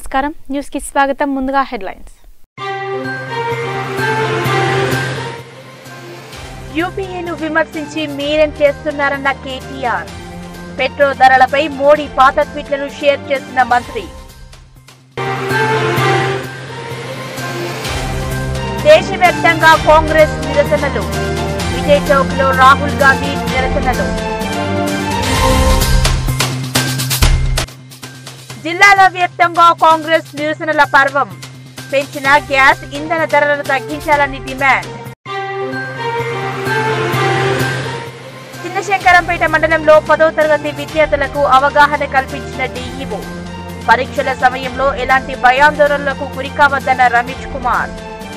నమస్కారం న్యూస్ కి స్వాగతం ముందుగా హెడ్లైన్స్ యూపీఏను విమర్శించి మీరేం చేస్తున్నారన్న కేటీఆర్ పెట్రోల్ ధరలపై మోడీ పాత ట్వీట్లను షేర్ చేసిన మంత్రి దేశవ్యాప్తంగా కాంగ్రెస్ నిరసనలు విజయ్ చౌక్ లో రాహుల్ గాంధీ నిరసనలు జిల్లాల వ్యాప్తంగా కాంగ్రెస్ నిరసనల పర్వం పెంచిన గ్యాస్ ఇంధన ధరలను తగ్గించాలని డిమాండ్ చిన్నశంకరంపేట మండలంలో పదో తరగతి విద్యార్థులకు అవగాహన కల్పించిన డీఈఓ పరీక్షల సమయంలో ఎలాంటి భయాందోళనలకు గురికావద్దన్న రమేష్ కుమార్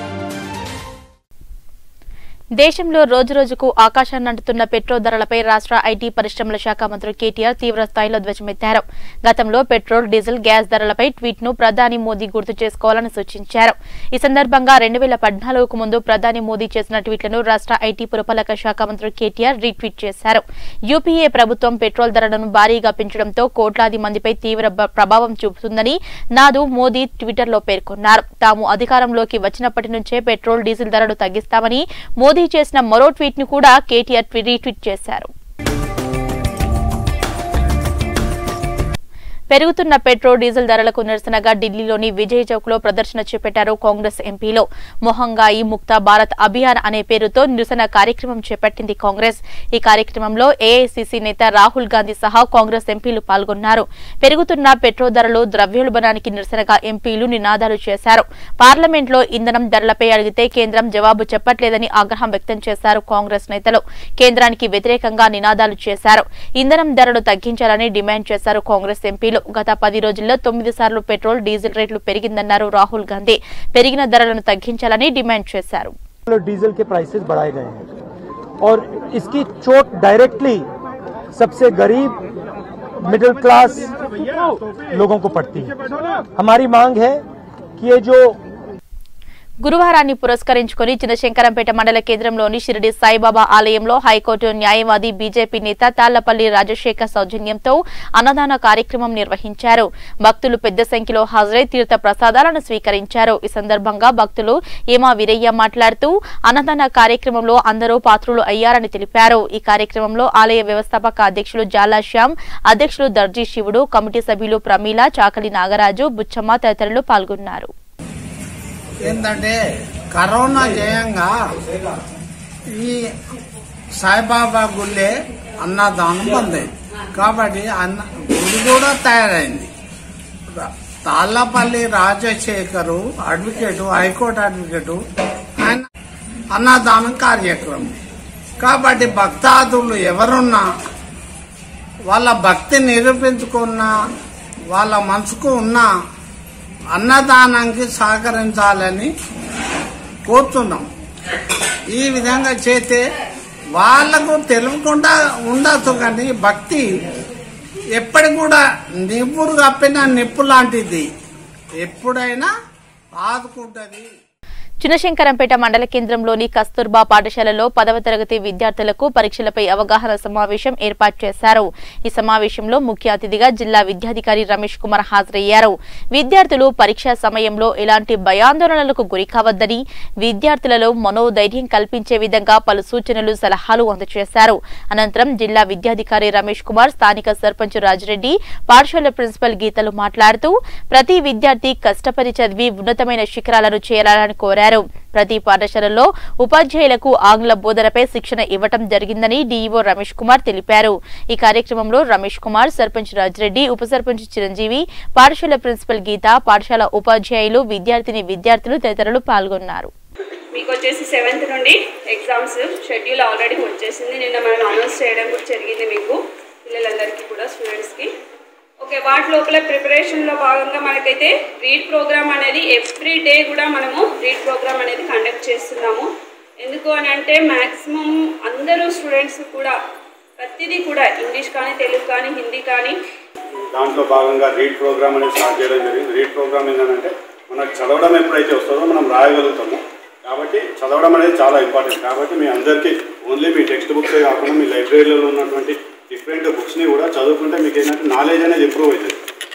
దేశంలో రోజురోజుకు ఆకాశాన్ని అంటుతున్న పెట్రోల్ ధరలపై రాష్ట్ర ఐటీ పరిశ్రమల శాఖ మంత్రి కేటీఆర్ తీవ్ర స్థాయిలో ధ్వజమెత్తారు గతంలో పెట్రోల్ డీజిల్ గ్యాస్ ధరలపై ట్వీట్ ను ప్రధాని మోదీ గుర్తు చేసుకోవాలని సూచించారు ఈ సందర్భంగా రెండు వేల పద్నాలుగుకు ముందు ప్రధాని మోదీ చేసిన ట్వీట్లను రాష్ట్ర ఐటీ పురపాలక శాఖ మంత్రి కేటీఆర్ రీట్వీట్ చేశారు యూపీఏ ప్రభుత్వం పెట్రోల్ ధరలను భారీగా పెంచడంతో కోట్లాది మందిపై తీవ్ర బ- ప్రభావం చూపుతుందని నాదు మోదీ ట్విట్టర్లో పేర్కొన్నారు తాము అధికారంలోకి వచ్చినప్పటి నుంచే పెట్రోల్ డీజిల్ ధరలు తగ్గిస్తామని మోదీ చేసిన మరో ట్వీట్ ను కూడా కేటీఆర్ ట్వి- రీట్వీట్ చేశారు పెరుగుతున్న పెట్రోల్ డీజిల్ ధరలకు నిరసనగా ఢిల్లీలోని విజయ్ చౌక్ లో ప్రదర్శన చేపట్టారు కాంగ్రెస్ ఎంపీలో మొహంగాయి ముక్త భారత్ అభియాన్ అనే పేరుతో నిరసన కార్యక్రమం చేపట్టింది కాంగ్రెస్ ఈ కార్యక్రమంలో ఏఐసీసీ నేత రాహుల్ గాంధీ సహా కాంగ్రెస్ ఎంపీలు పాల్గొన్నారు పెరుగుతున్న పెట్రోల్ ధరలు ద్రవ్యోల్బణానికి నిరసనగా ఎంపీలు నినాదాలు చేశారు పార్లమెంట్లో ఇంధనం ధరలపై అడిగితే కేంద్రం జవాబు చెప్పట్లేదని ఆగ్రహం వ్యక్తం చేశారు కాంగ్రెస్ నేతలు కేంద్రానికి వ్యతిరేకంగా నినాదాలు చేశారు ఇంధనం ధరలు తగ్గించాలని డిమాండ్ చేశారు కాంగ్రెస్ ఎంపీలు గత పది రోజుల్లో తొమ్మిది సార్లు పెట్రోల్ డీజిల్ రేట్లు పెరిగిందన్నారు రాహుల్ గాంధీ పెరిగిన ధరలను తగ్గించాలని డిమాండ్ చేశారు और डीजल के प्राइसेस बढ़ाए गए हैं और इसकी चोट डायरेक्टली सबसे गरीब मिडिल क्लास लोगों को पड़ती है हमारी मांग है कि ये जो గురువారాన్ని పురస్కరించుకుని చిన్నశంకరంపేట మండల కేంద్రంలోని షిరిడి సాయిబాబా ఆలయంలో హైకోర్టు న్యాయవాది బీజేపీ నేత తాళ్లపల్లి రాజశేఖర్ సౌజన్యంతో అన్నదాన కార్యక్రమం నిర్వహించారు భక్తులు పెద్ద సంఖ్యలో హాజరై తీర్థ ప్రసాదాలను స్వీకరించారు ఈ సందర్భంగా భక్తులు ఏమా వీరయ్య మాట్లాడుతూ అన్నదాన కార్యక్రమంలో అందరూ పాత్రులు అయ్యారని తెలిపారు ఈ కార్యక్రమంలో ఆలయ వ్యవస్థాపక అధ్యక్షులు జాలా శ్యామ్ అధ్యక్షులు దర్జీ శివుడు కమిటీ సభ్యులు ప్రమీల చాకలి నాగరాజు బుచ్చమ్మ తదితరులు పాల్గొన్నారు ఏంటంటే కరోనా జయంగా ఈ సాయిబాబా గుళ్ళే అన్నదానం పొందేది కాబట్టి అన్న గుడి కూడా తయారైంది Tallapalli Rajasekhar advocate high court advocate ఆయన అన్నదానం కార్యక్రమం కాబట్టి భక్తాదులు ఎవరున్నా వాళ్ళ భక్తి నిరూపించుకున్న వాళ్ళ మనసుకు ఉన్న అన్నదానానికి సహకరించాలని కోరుతున్నాం ఈ విధంగా చేస్తే వాళ్లకు తెలియకుండా ఉండొచ్చు కానీ భక్తి ఎప్పటికి కూడా నిప్పురు కప్పిన నిప్పు లాంటిది ఎప్పుడైనా ఆదుకుంటుంది చిన్నశంకరంపేట మండల కేంద్రంలోని కస్తూర్బా పాఠశాలలో పదవ తరగతి విద్యార్థులకు పరీక్షలపై అవగాహన సమావేశం ఏర్పాటు చేశారు ఈ సమావేశంలో ముఖ్య అతిథిగా జిల్లా విద్యాధికారి రమేష్ కుమార్ హాజరయ్యారు విద్యార్థులు పరీక్షా సమయంలో ఎలాంటి భయాందోళనలకు గురికావద్దని విద్యార్థులలో మనోధైర్యం కల్పించే విధంగా పలు సూచనలు సలహాలు అందజేశారు అనంతరం జిల్లా విద్యాధికారి రమేష్ కుమార్ స్థానిక సర్పంచ్ రాజిరెడ్డి పాఠశాల ప్రిన్సిపల్ గీతలు మాట్లాడుతూ ప్రతి విద్యార్థి కష్టపడి చదివి ఉన్నతమైన శిఖరాలను చేరాలని కోరారు ప్రతి పాఠశాలలో ఉపాధ్యాయులకు ఆంగ్ల బోధనపై శిక్షణ ఇవ్వటం జరిగిందని డీఈఓ రమేష్ కుమార్ తెలిపారు ఈ కార్యక్రమంలో రమేష్ కుమార్ సర్పంచ్ రాజిరెడ్డి ఉప సర్పంచ్ చిరంజీవి పాఠశాల ప్రిన్సిపల్ గీత పాఠశాల ఉపాధ్యాయులు విద్యార్థిని విద్యార్థులు తదితరులు పాల్గొన్నారు మీకు వచ్చేసి సెవెంత్ నుండి ఎగ్జామ్స్ షెడ్యూల్ ఆల్రెడీ వచ్చేసింది నిన్న మనం అనౌన్స్ చేయడం కూడా జరిగింది మీకు పిల్లలందరికీ కూడా స్టూడెంట్స్కి ఓకే వాటి లోపల ప్రిపరేషన్లో భాగంగా మనకైతే రీడ్ ప్రోగ్రామ్ అనేది ఎవ్రీ డే కూడా మనము రీడ్ ప్రోగ్రామ్ అనేది కండక్ట్ చేస్తున్నాము ఎందుకు అని అంటే మ్యాక్సిమం అందరూ స్టూడెంట్స్ కూడా ప్రతిదీ కూడా ఇంగ్లీష్ కానీ తెలుగు కానీ హిందీ కానీ దాంట్లో భాగంగా రీడ్ ప్రోగ్రామ్ అనేది స్టార్ట్ చేయడం జరిగింది రీడ్ ప్రోగ్రామ్ ఏంటంటే మనకు చదవడం ఎప్పుడైతే వస్తుందో మనం రాయగలుగుతాము కాబట్టి చదవడం అనేది చాలా ఇంపార్టెంట్ కాబట్టి మీ అందరికీ ఓన్లీ మీ టెక్స్ట్ బుక్సే కాకుండా మీ లైబ్రరీలో ఉన్నటువంటి డిఫరెంట్ బుక్స్ని కూడా చదువుకుంటే మీకు ఏంటంటే నాలెడ్జ్ అనేది ఇంప్రూవ్ అవుతుంది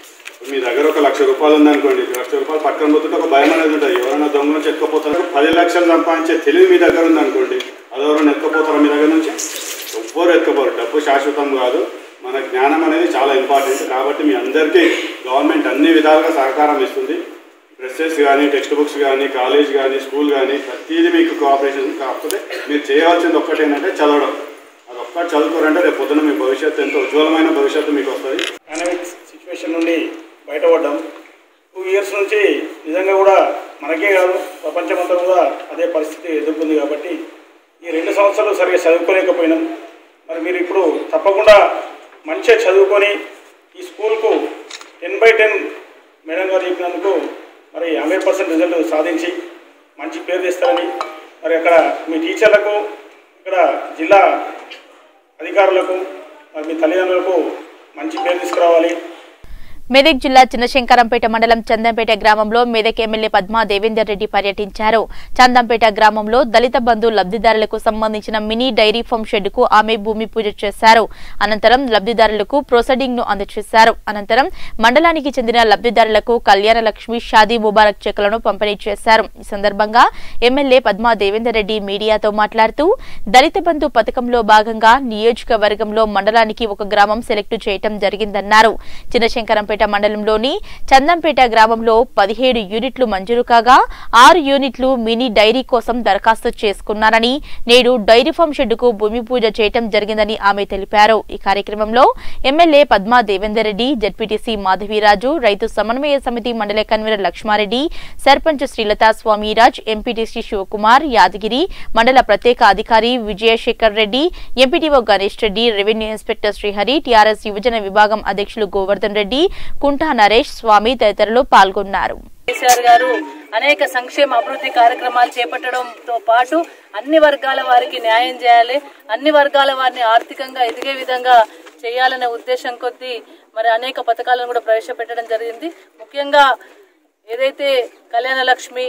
మీ దగ్గర ఒక లక్ష రూపాయలు ఉందనుకోండి లక్ష రూపాయలు పక్కన పోతుంటే ఒక భయం అనేది ఉంటుంది ఎవరైనా దొంగ నుంచి ఎత్తుకపోతారు పది లక్షలు సంపాదించే తెలివి మీ దగ్గర ఉందనుకోండి అది ఎవరైనా ఎత్తుకపోతారా మీ దగ్గర నుంచి ఎవ్వరు ఎత్తుకోరు డబ్బు శాశ్వతం కాదు మన జ్ఞానం అనేది చాలా ఇంపార్టెంట్ కాబట్టి మీ అందరికీ గవర్నమెంట్ అన్ని విధాలుగా సహకారం ఇస్తుంది డ్రెస్సెస్ కానీ టెక్స్ట్ బుక్స్ కానీ కాలేజ్ కానీ స్కూల్ కానీ ప్రతిదీ మీకు కోఆపరేషన్ కాకపోతే మీరు చేయవలసింది ఒక్కటి ఏంటంటే చదవడం అది ఒక్కటి చదువుకోరంటే రేపు పొద్దున మీ భవిష్యత్తు ఎంతో ఉజ్వలమైన భవిష్యత్తు మీకు వస్తుంది డైనమిక్ సిచ్యువేషన్ నుండి బయటపడ్డాం టూ ఇయర్స్ నుంచి నిజంగా కూడా మనకే కాదు ప్రపంచమంతా కూడా అదే పరిస్థితి ఎదుర్కొంది కాబట్టి ఈ రెండు సంవత్సరాలు సరిగ్గా చదువుకోలేకపోయినాం మరి మీరు ఇప్పుడు తప్పకుండా మంచిగా చదువుకొని ఈ స్కూల్కు టెన్ బై టెన్ మేడం గారు చెప్పినందుకు మరి హండ్రెడ్ పర్సెంట్ రిజల్ట్ సాధించి మంచి పేరు తెస్తారని మరి అక్కడ మీ టీచర్లకు ఇక్కడ జిల్లా అధికారులకు మరి మీ తల్లిదండ్రులకు మంచి పేరు తీసుకురావాలి మెదక్ జిల్లా చిన్నశంకరంపేట మండలం చందంపేట గ్రామంలో మెదక్ ఎమ్మెల్యే పద్మా దేవేందర్ రెడ్డి పర్యటించారు చందంపేట గ్రామంలో దళిత బంధు లబ్ధిదారులకు సంబంధించిన మినీ డైరీ ఫామ్ షెడ్ కు ఆమె భూమి పూజ చేశారు అనంతరం లబ్ధిదారులకు ప్రొసీడింగ్ ను అందజేశారు అనంతరం మండలానికి చెందిన లబ్ధిదారులకు కళ్యాణ లక్ష్మి షాదీ ముబారక్ చెక్కులను పంపిణీ చేశారు ఈ సందర్భంగా ఎమ్మెల్యే పద్మా దేవేందర్ రెడ్డి మీడియాతో మాట్లాడుతూ దళిత బంధు పథకంలో భాగంగా నియోజకవర్గంలో మండలానికి ఒక గ్రామం సెలెక్ట్ చేయటం జరిగిందన్నారు చిన్నశంకరంపేట మండలంలోని చందంపేట గ్రామంలో పదిహేడు యూనిట్లు మంజూరు కాగా ఆరు యూనిట్లు మినీ డైరీ కోసం దరఖాస్తు చేసుకున్నారని నేడు డైరీ ఫామ్ షెడ్డుకు భూమి పూజ చేయటం జరిగిందని ఆమె తెలిపారు ఈ కార్యక్రమంలో ఎమ్మెల్యే పద్మా దేవేందర్ రెడ్డి జడ్పీటీసీ మాధవీరాజు రైతు సమన్వయ సమితి మండల కన్వీనర్ లక్ష్మారెడ్డి సర్పంచ్ శ్రీలతా స్వామిరాజ్ ఎంపీటీసీ శివకుమార్ యాదగిరి మండల ప్రత్యేక అధికారి Vijayasekhar Reddy MPTO Ganesh Reddy revenue inspector Srihari TRS యువజన విభాగం అధ్యక్షులు గోవర్ధన్ రెడ్డి కుంఠా నరేష్ స్వామి తదితరులు పాల్గొన్నారు కేసీఆర్ గారు అనేక సంక్షేమ అభివృద్ధి కార్యక్రమాలు చేపట్టడంతో పాటు అన్ని వర్గాల వారికి న్యాయం చేయాలి అన్ని వర్గాల వారిని ఆర్థికంగా ఎదిగే విధంగా చేయాలనే ఉద్దేశం కొద్దీ మరి అనేక పథకాలను కూడా ప్రవేశపెట్టడం జరిగింది ముఖ్యంగా ఏదైతే కళ్యాణ లక్ష్మి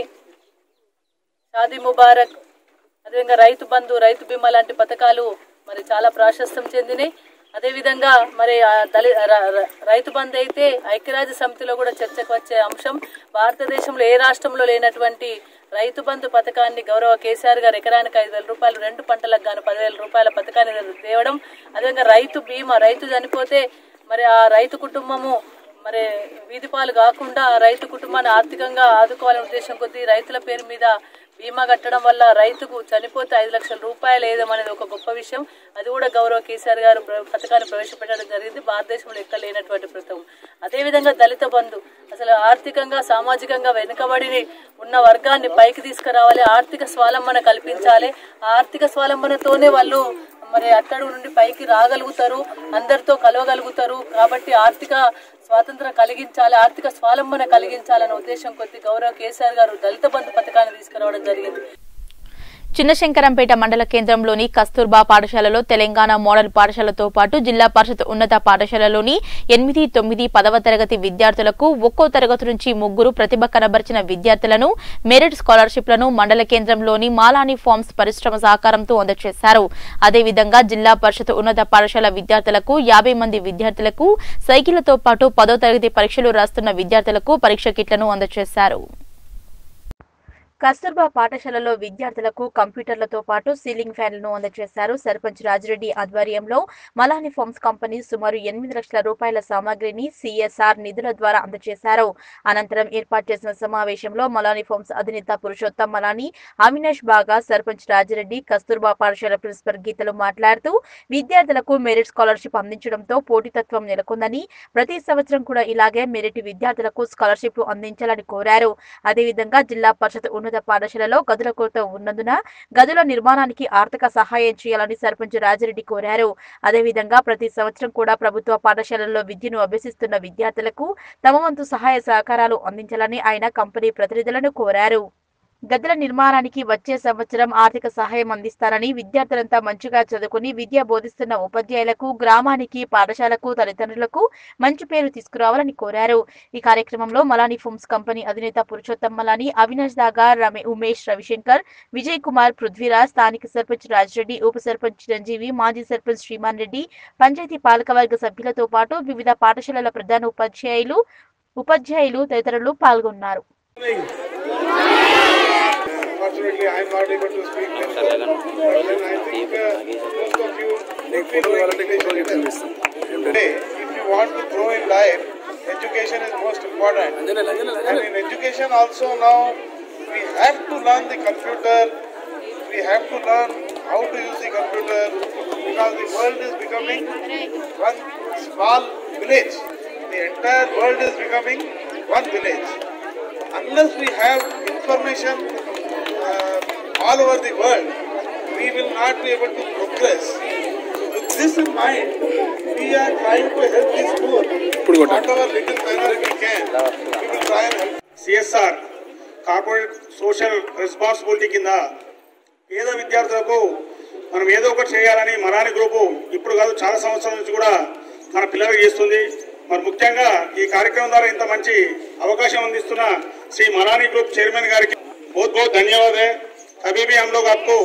షాదీ ముబారక్ అదేవిధంగా రైతు బంధు రైతు బీమా లాంటి పథకాలు మరి చాలా ప్రాశస్త్యం చెందినాయి అదేవిధంగా మరి ఆ దళి ర- ర- రైతు బంధు అయితే ఐక్యరాజ్య సమితిలో కూడా చర్చకు వచ్చే అంశం భారతదేశంలో ఏ రాష్ట్రంలో లేనటువంటి రైతు బంధు పథకాన్ని గౌరవ కేసీఆర్ గారు ఎకరానికి ఐదు వేల రూపాయలు రెండు పంటలకు గాను పదివేల రూపాయల పథకాన్ని తేవడం అదేవిధంగా రైతు బీమా రైతు చనిపోతే మరి ఆ రైతు కుటుంబము మరి వీధి పాలు కాకుండా ఆ రైతు కుటుంబాన్ని ఆర్థికంగా ఆదుకోవాలనే ఉద్దేశం కొద్దీ రైతుల పేరు మీద బీమా కట్టడం వల్ల రైతుకు చనిపోతే ఐదు లక్షల రూపాయలు వేయడం అనేది ఒక గొప్ప విషయం అది కూడా గౌరవ కేసీఆర్ గారు ప్ర- పథకాన్ని ప్రవేశపెట్టడం జరిగింది భారతదేశంలో ఎక్కడ లేనటువంటి పథకం అదేవిధంగా దళిత బంధు అసలు ఆర్థికంగా సామాజికంగా వెనుకబడి ఉన్న వర్గాన్ని పైకి తీసుకురావాలి ఆర్థిక స్వాలంబన కల్పించాలి ఆ ఆర్థిక స్వాలంబనతోనే వాళ్ళు మరి అట్టడు నుండి పైకి రాగలుగుతారు అందరితో కలవగలుగుతారు కాబట్టి ఆర్థిక స్వాతంత్రం కలిగించాలి ఆర్థిక స్వాలంబన కలిగించాలనే ఉద్దేశం కొద్ది గౌరవ కేసీఆర్ గారు దళిత బంధు పథకాన్ని తీసుకురావడం జరిగింది చిన్నశంకరంపేట మండల కేంద్రంలోని కస్తూర్బా పాఠశాలలో తెలంగాణ మోడల్ పాఠశాలతో పాటు జిల్లా పరిషత్ ఉన్నత పాఠశాలలోని ఎనిమిది తొమ్మిది పదవ తరగతి విద్యార్థులకు ఒక్కో తరగతి నుంచి ముగ్గురు ప్రతిభ కనబరిచిన విద్యార్థులను మెరిట్ స్కాలర్షిప్లను మండల కేంద్రంలోని మాలాని ఫార్మ్స్ పరిశ్రమ సహకారంతో అందజేశారు అదేవిధంగా జిల్లా పరిషత్ ఉన్నత పాఠశాల విద్యార్థులకు యాభై మంది విద్యార్థులకు సైకిళ్లతో పాటు పదో తరగతి పరీక్షలు రాస్తున్న విద్యార్థులకు పరీక్ష కిట్లను అందజేశారు కస్తూర్బా పాఠశాలలో విద్యార్థులకు కంప్యూటర్లతో పాటు సీలింగ్ ఫ్యాన్లను అందజేశారు సర్పంచ్ రాజిరెడ్డి ఆధ్వర్యంలో మలాని ఫార్మ్స్ కంపెనీ సుమారు ఎనిమిది లక్షల రూపాయల సామాగ్రిని సిఎస్ఆర్ నిధుల ద్వారా అందజేశారు అనంతరం ఏర్పాటు చేసిన సమావేశంలో మలాని ఫార్మ్స్ అధినేత పురుషోత్తం మలాని అవినాష్ బాగా సర్పంచ్ రాజిరెడ్డి కస్తూర్బా పాఠశాల ప్రిన్సిపల్ గీతలు మాట్లాడుతూ విద్యార్థులకు మెరిట్ స్కాలర్షిప్ అందించడంతో పోటీతత్వం నెలకొందని ప్రతి సంవత్సరం కూడా ఇలాగే మెరిట్ విద్యార్థులకు స్కాలర్షిప్ అందించాలని కోరారు అదేవిధంగా జిల్లా పరిషత్ ఉన్నత పాఠశాలలో గదుల కొరత ఉన్నందున గదుల నిర్మాణానికి ఆర్థిక సహాయం చేయాలని సర్పంచ్ రాజిరెడ్డి కోరారు అదేవిధంగా ప్రతి సంవత్సరం కూడా ప్రభుత్వ పాఠశాలల్లో విద్యను అభ్యసిస్తున్న విద్యార్థులకు తమ వంతు సహాయ సహకారాలు అందించాలని ఆయన కంపెనీ ప్రతినిధులను కోరారు గదుల నిర్మాణానికి వచ్చే సంవత్సరం ఆర్థిక సహాయం అందిస్తారని విద్యార్థులంతా మంచిగా చదువుకుని విద్య బోధిస్తున్న ఉపాధ్యాయులకు గ్రామానికి పాఠశాలకు తల్లిదండ్రులకు మంచి పేరు తీసుకురావాలని కోరారు ఈ కార్యక్రమంలో మలాని ఫోమ్స్ కంపెనీ అధినేత పురుషోత్తం మలాని అవినాష్ దాగా రమే ఉమేష్ రవిశంకర్ విజయ్ కుమార్ పృథ్వీరాజ్ స్థానిక సర్పంచ్ రాజిరెడ్డి ఉప సర్పంచ్ చిరంజీవి మాజీ సర్పంచ్ శ్రీమాన్ రెడ్డి పంచాయతీ పాలకవర్గ సభ్యులతో పాటు వివిధ పాఠశాలల ప్రధాన ఉపాధ్యాయులు ఉపాధ్యాయులు తదితరులు పాల్గొన్నారు Unfortunately, I am not able to speak Telugu, but then I think uh, most of you would be knowing English little. Today, if you want to grow in life, education is most important. And in education also now, we have to learn the computer, we have to learn how to use the computer, because the world is becoming one small village. The entire world is becoming one village unless we have information uh, all over the world, we will not be able to progress. With this in mind, we are trying to help this poor. Whatever little manner we can, we will try and help. CSR corporate social responsibility కింద పేద విద్యార్థులకు మనం ఏదో ఒకటి చేయాలని మరాని group ఇప్పుడు కాదు చాలా సంవత్సరాల నుంచి కూడా మన పిల్లలకు చేస్తుంది మరి ముఖ్యంగా ఈ కార్యక్రమం ద్వారా ఇంత మంచి అవకాశం అందిస్తున్న శ్రీ మరానీ గ్రూప్ చైర్మన్ గారికి बहुत बहुत धन्यवाद है अभी भी हम लोग आपको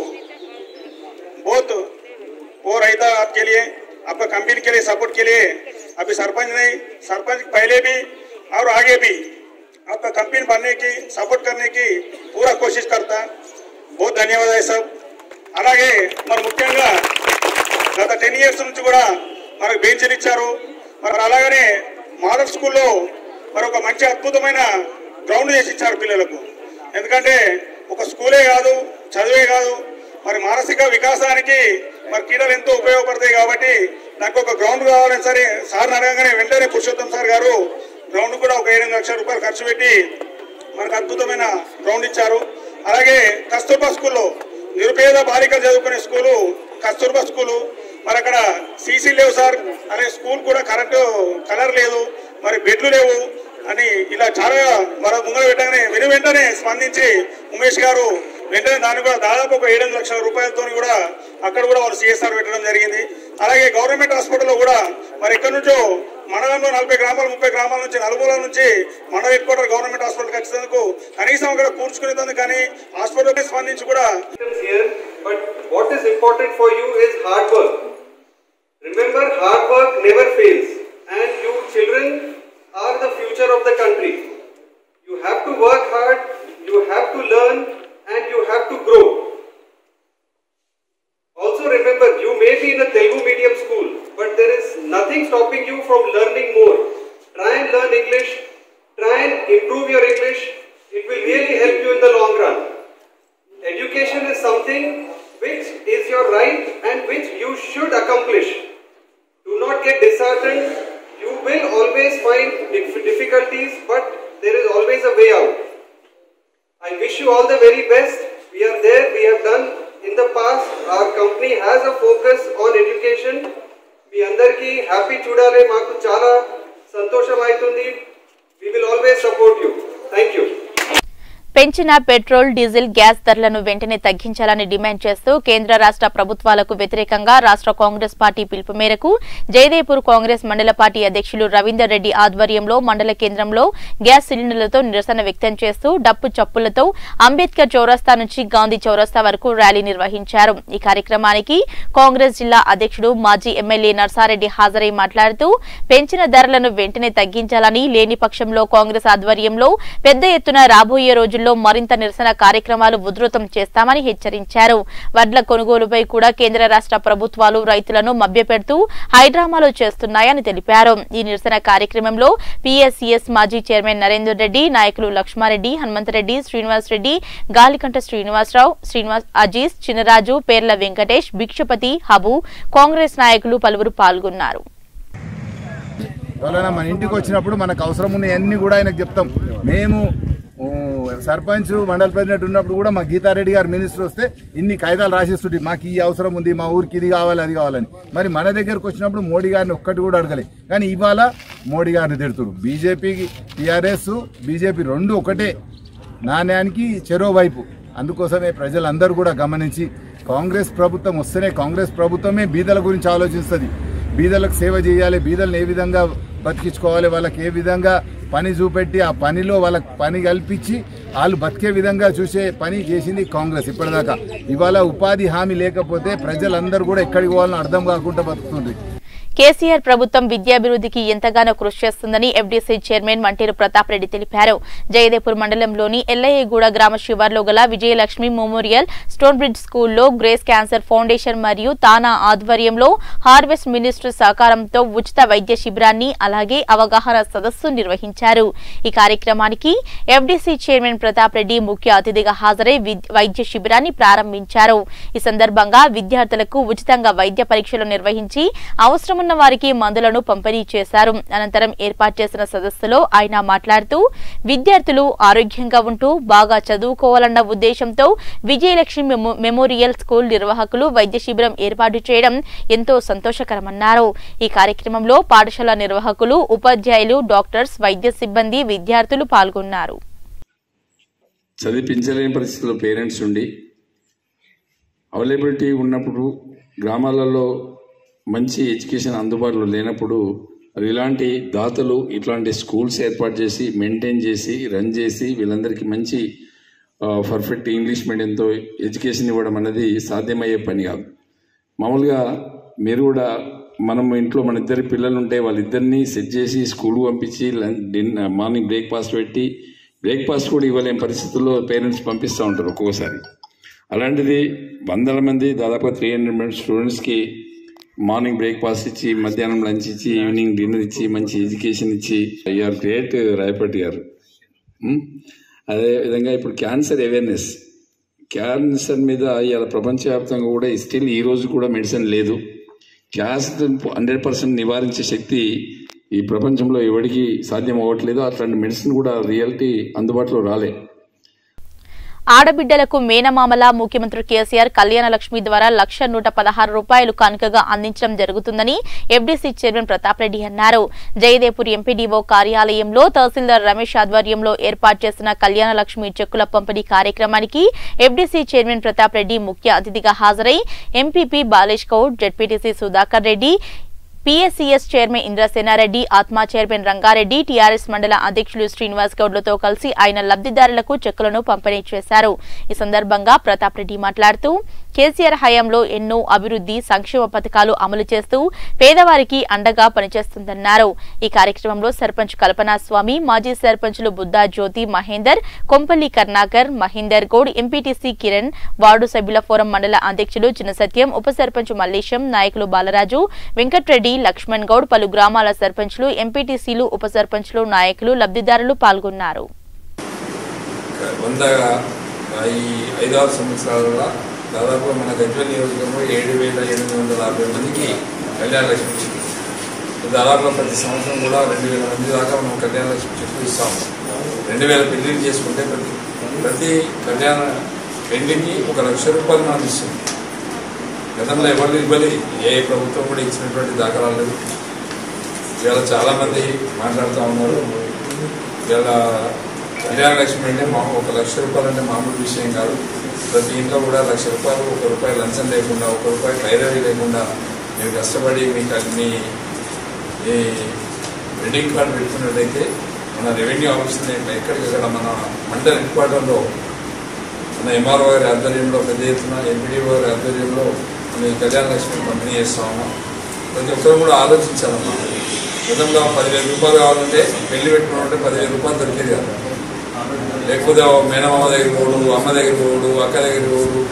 बहुत वो रहता आपके लिए आपका कंपनी के लिए सपोर्ट के लिए अभी सरपंच नहीं सरपंच पहले भी और आगे भी आपका कंपनी बनने की सपोर्ट करने की पूरा कोशिश करता बहुत धन्यवाद है सब అలాగే మరి ముఖ్యంగా గత టెన్ ఇయర్స్ నుంచి కూడా మనకు బెంచ్లు ఇచ్చారు మరి అలాగనే మోడల్ స్కూల్లో మరి ఒక మంచి అద్భుతమైన గ్రౌండ్ చేసి ఇచ్చారు పిల్లలకు ఎందుకంటే ఒక స్కూలే కాదు చదివే కాదు మరి మానసిక వికాసానికి మరి క్రీడలు ఎంతో ఉపయోగపడతాయి కాబట్టి నాకు ఒక గ్రౌండ్ కావాలని సరే సార్ అడగగానే వెంటనే పురుషోత్తం సార్ గారు గ్రౌండ్ కూడా ఒక ఏడు లక్షల రూపాయలు ఖర్చు పెట్టి మనకు అద్భుతమైన గ్రౌండ్ ఇచ్చారు అలాగే కస్తూర్బా స్కూల్లో నిరుపేద బాలికలు చదువుకునే స్కూలు కస్తూర్బా స్కూలు మరి అక్కడ సీసీ లేవు సార్ అనే స్కూల్ కూడా కరెంటు కలర్ లేదు మరి బెడ్లు లేవు అని ఇలా చాలా మన ముంగల పెట్టగానే వెను వెంటనే స్పందించి ఉమేష్ గారు వెంటనే దాన్ని కూడా దాదాపు ఒక ఏడు లక్షల రూపాయలతో కూడా అక్కడ కూడా వాళ్ళు సిఎస్ఆర్ పెట్టడం జరిగింది అలాగే గవర్నమెంట్ హాస్పిటల్లో కూడా మరి ఎక్కడి నుంచో మండలంలో నలభై గ్రామాలు ముప్పై గ్రామాల నుంచి నలుమూల నుంచి మండల హెడ్ క్వార్టర్ గవర్నమెంట్ హాస్పిటల్కి వచ్చేందుకు కనీసం అక్కడ కూర్చుకునేందుకు కానీ హాస్పిటల్కి స్పందించి కూడా here, but what is important for you is hard work. Remember, hard work never fails, and you children are the future of the country. You have to work hard, you have to learn, and you have to grow. Also, remember, you may be in a Telugu medium school, but there is nothing stopping you from learning more. Try and learn English, try and improve your English. It will really help you in the long run. Education is something which is your right and which you should accomplish. Do not get disheartened. You will always find dif- difficulties, but there is always a way out. I wish you all the very best. We are there, we have done in the past. Our company has a focus on education. మీ అందరికీ happy చూడాలి మాకు చాలా సంతోషం అవుతుంది we will always support you thank you పెంచిన petrol diesel gas ధరలను వెంటనే తగ్గించాలని డిమాండ్ చేస్తూ కేంద్ర రాష్ట్ర ప్రభుత్వాలకు వ్యతిరేకంగా రాష్ట్ర కాంగ్రెస్ పార్టీ పిలుపు మేరకు జయదేపూర్ కాంగ్రెస్ మండల పార్టీ అధ్యక్షులు రవీందర్ రెడ్డి ఆధ్వర్యంలో మండల కేంద్రంలో గ్యాస్ సిలిండర్లతో నిరసన వ్యక్తం చేస్తూ డప్పు చప్పులతో అంబేద్కర్ చౌరస్తా నుంచి గాంధీ చౌరస్తా వరకు ర్యాలీ నిర్వహించారు ఈ కార్యక్రమానికి కాంగ్రెస్ జిల్లా అధ్యక్షుడు మాజీ ఎమ్మెల్యే నర్సారెడ్డి హాజరై మాట్లాడుతూ పెంచిన ధరలను వెంటనే తగ్గించాలని లేని పక్షంలో కాంగ్రెస్ ఆధ్వర్యంలో పెద్ద ఎత్తున రాబోయే రోజుల్లో మరింత నిరసన కార్యక్రమాలు ఉధృతం చేస్తామని హెచ్చరించారు వడ్ల కొనుగోలుపై కూడా కేంద్ర రాష్ట్ర ప్రభుత్వాలు రైతులను మభ్యపెడుతూ హైడ్రామాలో చేస్తున్నాయని తెలిపారు ఈ నిరసన కార్యక్రమంలో పిఎస్సిఎస్ మాజీ చైర్మన్ నరేందర్ రెడ్డి నాయకులు లక్ష్మారెడ్డి హనుమంతరెడ్డి శ్రీనివాస్ రెడ్డి గాలికంట శ్రీనివాసరావు శ్రీనివాస్ అజీజ్ చినరాజు పేర్ల వెంకటేష్ భిక్షపతి హబు కాంగ్రెస్ నాయకులు పలువురు పాల్గొన్నారు ఎవరైనా మన ఇంటికి వచ్చినప్పుడు మనకు అవసరం ఉన్నవన్నీ కూడా ఆయనకు చెప్తాం మేము ఊ, సర్పంచ్ మండల ప్రెసిడెంట్ ఉన్నప్పుడు కూడా మా గీతారెడ్డి గారు మినిస్టర్ వస్తే ఇన్ని కాగితాలు రాసిస్తుంటే మాకు ఈ అవసరం ఉంది మా ఊరికి ఇది కావాలి అది కావాలని మరి మన దగ్గరకు వచ్చినప్పుడు మోడీ గారిని ఒక్కటి కూడా అడగలే కానీ ఇవాళ మోడీ గారిని తిడుతుడు బీజేపీకి టీఆర్ఎస్ బీజేపీ రెండు ఒకటే నాణ్యానికి చెరో వైపు అందుకోసమే ప్రజలందరూ కూడా గమనించి కాంగ్రెస్ ప్రభుత్వం వస్తేనే కాంగ్రెస్ ప్రభుత్వమే బీదల గురించి ఆలోచిస్తుంది బీదలకు సేవ చేయాలి బీదలను ఏ విధంగా బతికించుకోవాలి వాళ్ళకి ఏ విధంగా పని చూపెట్టి ఆ పనిలో వాళ్ళకి పని కల్పించి వాళ్ళు బతికే విధంగా చూసే పని చేసింది కాంగ్రెస్ ఇప్పటిదాకా ఇవాళ ఉపాధి హామీ లేకపోతే ప్రజలందరూ కూడా ఎక్కడికి పోవాలని అర్థం కాకుండా బతుకుతుంది కేసీఆర్ ప్రభుత్వం విద్యాభివృద్ధికి ఎంతగానో కృషి చేస్తుందని ఎఫ్డీసీ చైర్మన్ మంటేరు ప్రతాప్ రెడ్డి తెలిపారు జయదేపూర్ మండలంలోని ఎల్లయ్యగూడ గ్రామ శివార్లో గల విజయలక్ష్మి మెమోరియల్ స్టోన్ బ్రిడ్జ్ స్కూల్లో గ్రేస్ క్యాన్సర్ ఫౌండేషన్ మరియు తానా ఆధ్వర్యంలో హార్వెస్ట్ మినిస్టర్ సహకారంతో ఉచిత వైద్య శిబిరాన్ని అలాగే అవగాహన సదస్సు నిర్వహించారు ఈ కార్యక్రమానికి ఎఫ్డీసీ చైర్మన్ ప్రతాప్ రెడ్డి ముఖ్య అతిథిగా హాజరై విద్- వైద్య శిబిరాన్ని ప్రారంభించారు ఈ సందర్భంగా విద్యార్థులకు ఉచితంగా వైద్య పరీక్షలు నిర్వహించి అవసరమున్న వారికి మందులను పంపిణీ చేశారు అనంతరం ఏర్పాటు చేసిన సదస్సులో ఆయన మాట్లాడుతూ విద్యార్థులు ఆరోగ్యంగా ఉంటూ బాగా చదువుకోవాలన్న ఉద్దేశంతో విజయలక్ష్మి మెమో- మెమోరియల్ స్కూల్ నిర్వాహకులు వైద్య శిబిరం ఏర్పాటు చేయడం ఎంతో సంతోషకరమన్నారు ఈ కార్యక్రమంలో పాఠశాల నిర్వాహకులు ఉపాధ్యాయులు డాక్టర్స్ వైద్య సిబ్బంది విద్యార్థులు పాల్గొన్నారు చదివించలేని పరిస్థితుల్లో పేరెంట్స్ ఉండి అవైలబిలిటీ ఉన్నప్పుడు గ్రామాలలో మంచి ఎడ్యుకేషన్ అందుబాటులో లేనప్పుడు మరి ఇలాంటి దాతలు ఇట్లాంటి స్కూల్స్ ఏర్పాటు చేసి మెయింటైన్ చేసి రన్ చేసి వీళ్ళందరికీ మంచి పర్ఫెక్ట్ ఇంగ్లీష్ మీడియంతో ఎడ్యుకేషన్ ఇవ్వడం అనేది సాధ్యమయ్యే పని కాదు మామూలుగా మీరు కూడా మనం ఇంట్లో మన ఇద్దరు పిల్లలు ఉంటే వాళ్ళిద్దరిని సెట్ చేసి స్కూల్ పంపించి లంచ్ డిన్నర్ మార్నింగ్ బ్రేక్ఫాస్ట్ పెట్టి బ్రేక్ఫాస్ట్ కూడా ఇవ్వలేని పరిస్థితుల్లో పేరెంట్స్ పంపిస్తూ ఉంటారు ఒక్కొక్కసారి అలాంటిది వందల మంది దాదాపు త్రీ హండ్రెడ్ మంది స్టూడెంట్స్కి మార్నింగ్ బ్రేక్ఫాస్ట్ ఇచ్చి మధ్యాహ్నం లంచ్ ఇచ్చి ఈవినింగ్ డిన్నర్ ఇచ్చి మంచి ఎడ్యుకేషన్ ఇచ్చి యూఆర్ గ్రేట్ రాయపట్టి గారు ఉమ్? అదే విధంగా ఇప్పుడు క్యాన్సర్ అవేర్నెస్ క్యాన్సర్ మీద ఇవాళ ప్రపంచవ్యాప్తంగా కూడా స్టిల్ ఈ రోజు కూడా మెడిసిన్ లేదు క్యాన్సర్ హండ్రెడ్ పర్సెంట్ నివారించే శక్తి ఈ ప్రపంచంలో ఎవరికి సాధ్యం అవ్వట్లేదు అట్లాంటి మెడిసిన్ కూడా రియాలిటీ అందుబాటులో రాలే ఆడబిడ్డలకు మేనమామల ముఖ్యమంత్రి కేసీఆర్ కళ్యాణ లక్ష్మి ద్వారా లక్ష నూట పదహారు రూపాయలు కానుకగా అందించడం జరుగుతుందని ఎఫ్డీసీ చైర్మన్ ప్రతాప్ రెడ్డి అన్నారు జయదేపూర్ ఎంపీడీఓ కార్యాలయంలో తహసీల్దార్ రమేష్ ఆధ్వర్యంలో ఏర్పాటు చేసిన కళ్యాణ లక్ష్మి చెక్కుల పంపిణీ కార్యక్రమానికి ఎఫ్డీసీ చైర్మన్ ప్రతాప్ రెడ్డి ముఖ్య అతిథిగా హాజరై MPP Balesh Goud ZPTC Sudhakar Reddy PSCS chairman Indrasenareddy ATMA chairman Rangareddy TRS మండల అధ్యక్షులు శ్రీనివాస్ గౌడ్లతో కలిసి ఆయన లబ్దిదారులకు చెక్కులను పంపిణీ చేశారు ఈ సందర్భంగా ప్రతాప్ రెడ్డి మాట్లాడుతూ కేసీఆర్ హయాంలో ఎన్నో అభివృద్ధి సంక్షేమ పథకాలు అమలు చేస్తూ పేదవారికి అండగా పనిచేస్తుందన్నారు ఈ కార్యక్రమంలో సర్పంచ్ కల్పనా స్వామి మాజీ సర్పంచులు బుద్దా జ్యోతి మహేందర్ కొంపల్లి కర్ణాకర్ మహేందర్ గౌడ్ ఎంపీటీసీ కిరణ్ వార్డు సభ్యుల ఫోరం మండల అధ్యక్షులు చిన్న సత్యం ఉప సర్పంచ్ మల్లేశం నాయకులు బాలరాజు వెంకట్రెడ్డి లక్ష్మణ్ గౌడ్ పలు గ్రామాల సర్పంచ్లు ఎంపీటీసీలు ఉప సర్పంచ్లు నాయకులు లబ్దిదారులు పాల్గొన్నారు వంద ఈ ఐదారు సంవత్సరాలలో దాదాపు మన గజ్వల్ నియోజకవర్గంలో ఏడు వేల ఎనిమిది వందల యాభై మందికి కళ్యాణ లక్ష్మి చెట్లు దాదాపులో ప్రతి సంవత్సరం కూడా రెండు వేల మంది దాకా మనం కళ్యాణ లక్ష్మి చెట్లు ఇస్తాం రెండు వేల పెళ్లిళ్ళు చేసుకుంటే ప్రతి ప్రతి కళ్యాణ పెళ్లికి ఒక లక్ష రూపాయలు మనం ఇస్తుంది గతంలో ఎవరు ఇవ్వలేదు ఏ ప్రభుత్వం కూడా ఇచ్చినటువంటి దాఖలాలు లేవు ఇవాళ చాలామంది మాట్లాడుతూ ఉన్నారు ఇవాళ కళ్యాణ లక్ష్మి అంటే మా ఒక లక్ష రూపాయలు అంటే మామూలు విషయం కాదు ప్రతి ఇంట్లో కూడా లక్ష రూపాయలు ఒక రూపాయి లంచం లేకుండా ఒక రూపాయి పైరవీ లేకుండా మీరు కష్టపడి మీకు మీ ఈ వెడ్డింగ్ కార్డు పెట్టుకున్నట్టయితే మన రెవెన్యూ ఆఫీస్ని ఎక్కడికక్కడ మన మండల హెడ్ క్వార్టర్లో మన ఎంఆర్ఓ గారి ఆధ్వర్యంలో పెద్ద ఎత్తున ఎంపీడీఓ గారి ఆధ్వర్యంలో మనం ఈ కళ్యాణ లక్ష్మి పంపిణీ చేస్తామమ్మా ప్రతి ఒక్కరు కూడా ఆలోచించాలమ్మా గతంలో పదివేల రూపాయలు కావాలంటే పెళ్లి పెట్టుకున్నామంటే పదివేల రూపాయలు దొరికేది కాదు లేకపోతే ఓ మేనమామ దగ్గర పోడు అమ్మ దగ్గర పోడు అక్క దగ్గర పోడు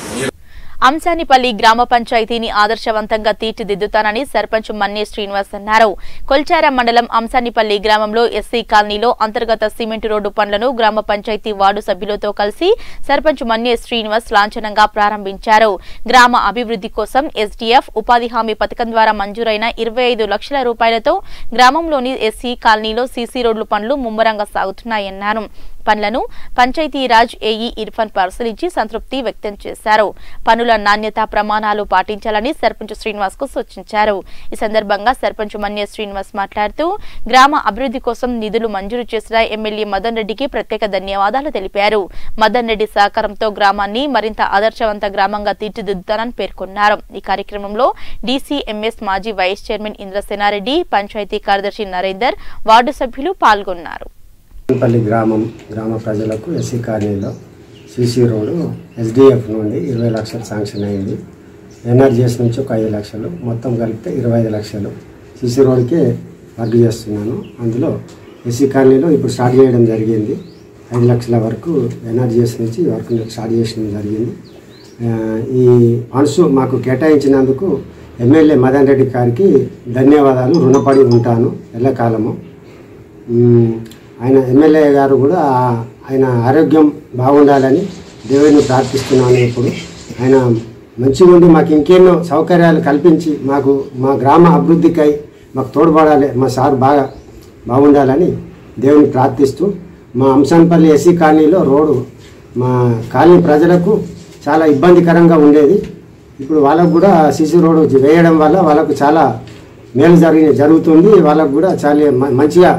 అంశానిపల్లి గ్రామ పంచాయతీని ఆదర్శవంతంగా తీర్చిదిద్దుతానని సర్పంచ్ మన్నే శ్రీనివాస్ అన్నారు కొల్చారం మండలం అంశానిపల్లి గ్రామంలో ఎస్సీ కాలనీలో అంతర్గత సిమెంట్ రోడ్డు పనులను గ్రామ పంచాయతీ వార్డు సభ్యులతో కలిసి సర్పంచ్ మన్నే శ్రీనివాస్ లాంఛనంగా ప్రారంభించారు గ్రామ అభివృద్ధి కోసం ఎస్డీఎఫ్ ఉపాధి హామీ పథకం ద్వారా మంజూరైన ఇరవై ఐదు లక్షల రూపాయలతో గ్రామంలోని ఎస్సీ కాలనీలో సీసీ రోడ్లు పనులు ముమ్మరంగా సాగుతున్నాయన్నారు పనులను పంచాయతీరాజ్ ఏఈ ఇర్ఫాన్ పరిశీలించి సంతృప్తి వ్యక్తం చేశారు పనుల నాణ్యత ప్రమాణాలు పాటించాలని సర్పంచ్ శ్రీనివాస్ కు సూచించారు ఈ సందర్భంగా సర్పంచ్ మన్య శ్రీనివాస్ మాట్లాడుతూ గ్రామ అభివృద్ధి కోసం నిధులు మంజూరు చేసిన ఎమ్మెల్యే మదన్ రెడ్డికి ప్రత్యేక ధన్యవాదాలు తెలిపారు మదన్ రెడ్డి సహకారంతో గ్రామాన్ని మరింత ఆదర్శవంత గ్రామంగా తీర్చిదిద్దుతానని పేర్కొన్నారు ఈ కార్యక్రమంలో డీసీఎంఎస్ మాజీ వైస్ చైర్మన్ ఇంద్రసేనారెడ్డి పంచాయతీ కార్యదర్శి నరేందర్ వార్డు సభ్యులు పాల్గొన్నారు పల్లి గ్రామం గ్రామ ప్రజలకు ఎస్సీ కాలనీలో సీసీ రోడ్డు ఎస్డిఎఫ్ నుండి ఇరవై లక్షలు శాంక్షన్ అయింది ఎన్ఆర్జిఎస్ నుంచి ఒక ఐదు లక్షలు మొత్తం కలిపితే ఇరవై ఐదు లక్షలు సిసి రోడ్కే వర్క్ చేస్తున్నాను అందులో ఎస్సీ కాలనీలో ఇప్పుడు స్టార్ట్ చేయడం జరిగింది ఐదు లక్షల వరకు ఎన్ఆర్జిఎస్ నుంచి వర్క్ స్టార్ట్ చేయడం జరిగింది ఆ, ఈ ఫండ్స్ మాకు కేటాయించినందుకు ఎమ్మెల్యే మదన్ రెడ్డి గారికి ధన్యవాదాలు రుణపడి ఉంటాను ఎల్లకాలము మ్మ్. ఆయన ఎమ్మెల్యే గారు కూడా ఆ- ఆయన ఆరోగ్యం బాగుండాలని దేవుడిని ప్రార్థిస్తున్నాను ఇప్పుడు ఆయన మంచిగా ఉండి మాకు ఇంకెన్నో సౌకర్యాలు కల్పించి మాకు మా గ్రామ అభివృద్ధికై మాకు తోడ్పడాలి మా సార్ బాగా బాగుండాలని దేవుని ప్రార్థిస్తూ మా అంశంపల్లి ఎస్సీ కాలనీలో రోడ్డు మా కాలనీ ప్రజలకు చాలా ఇబ్బందికరంగా ఉండేది ఇప్పుడు వాళ్ళకు కూడా సిసి రోడ్డు వేయడం వల్ల వాళ్ళకు చాలా మేలు జరిగి జరుగుతుంది వాళ్ళకు కూడా చాలా మ- మంచిగా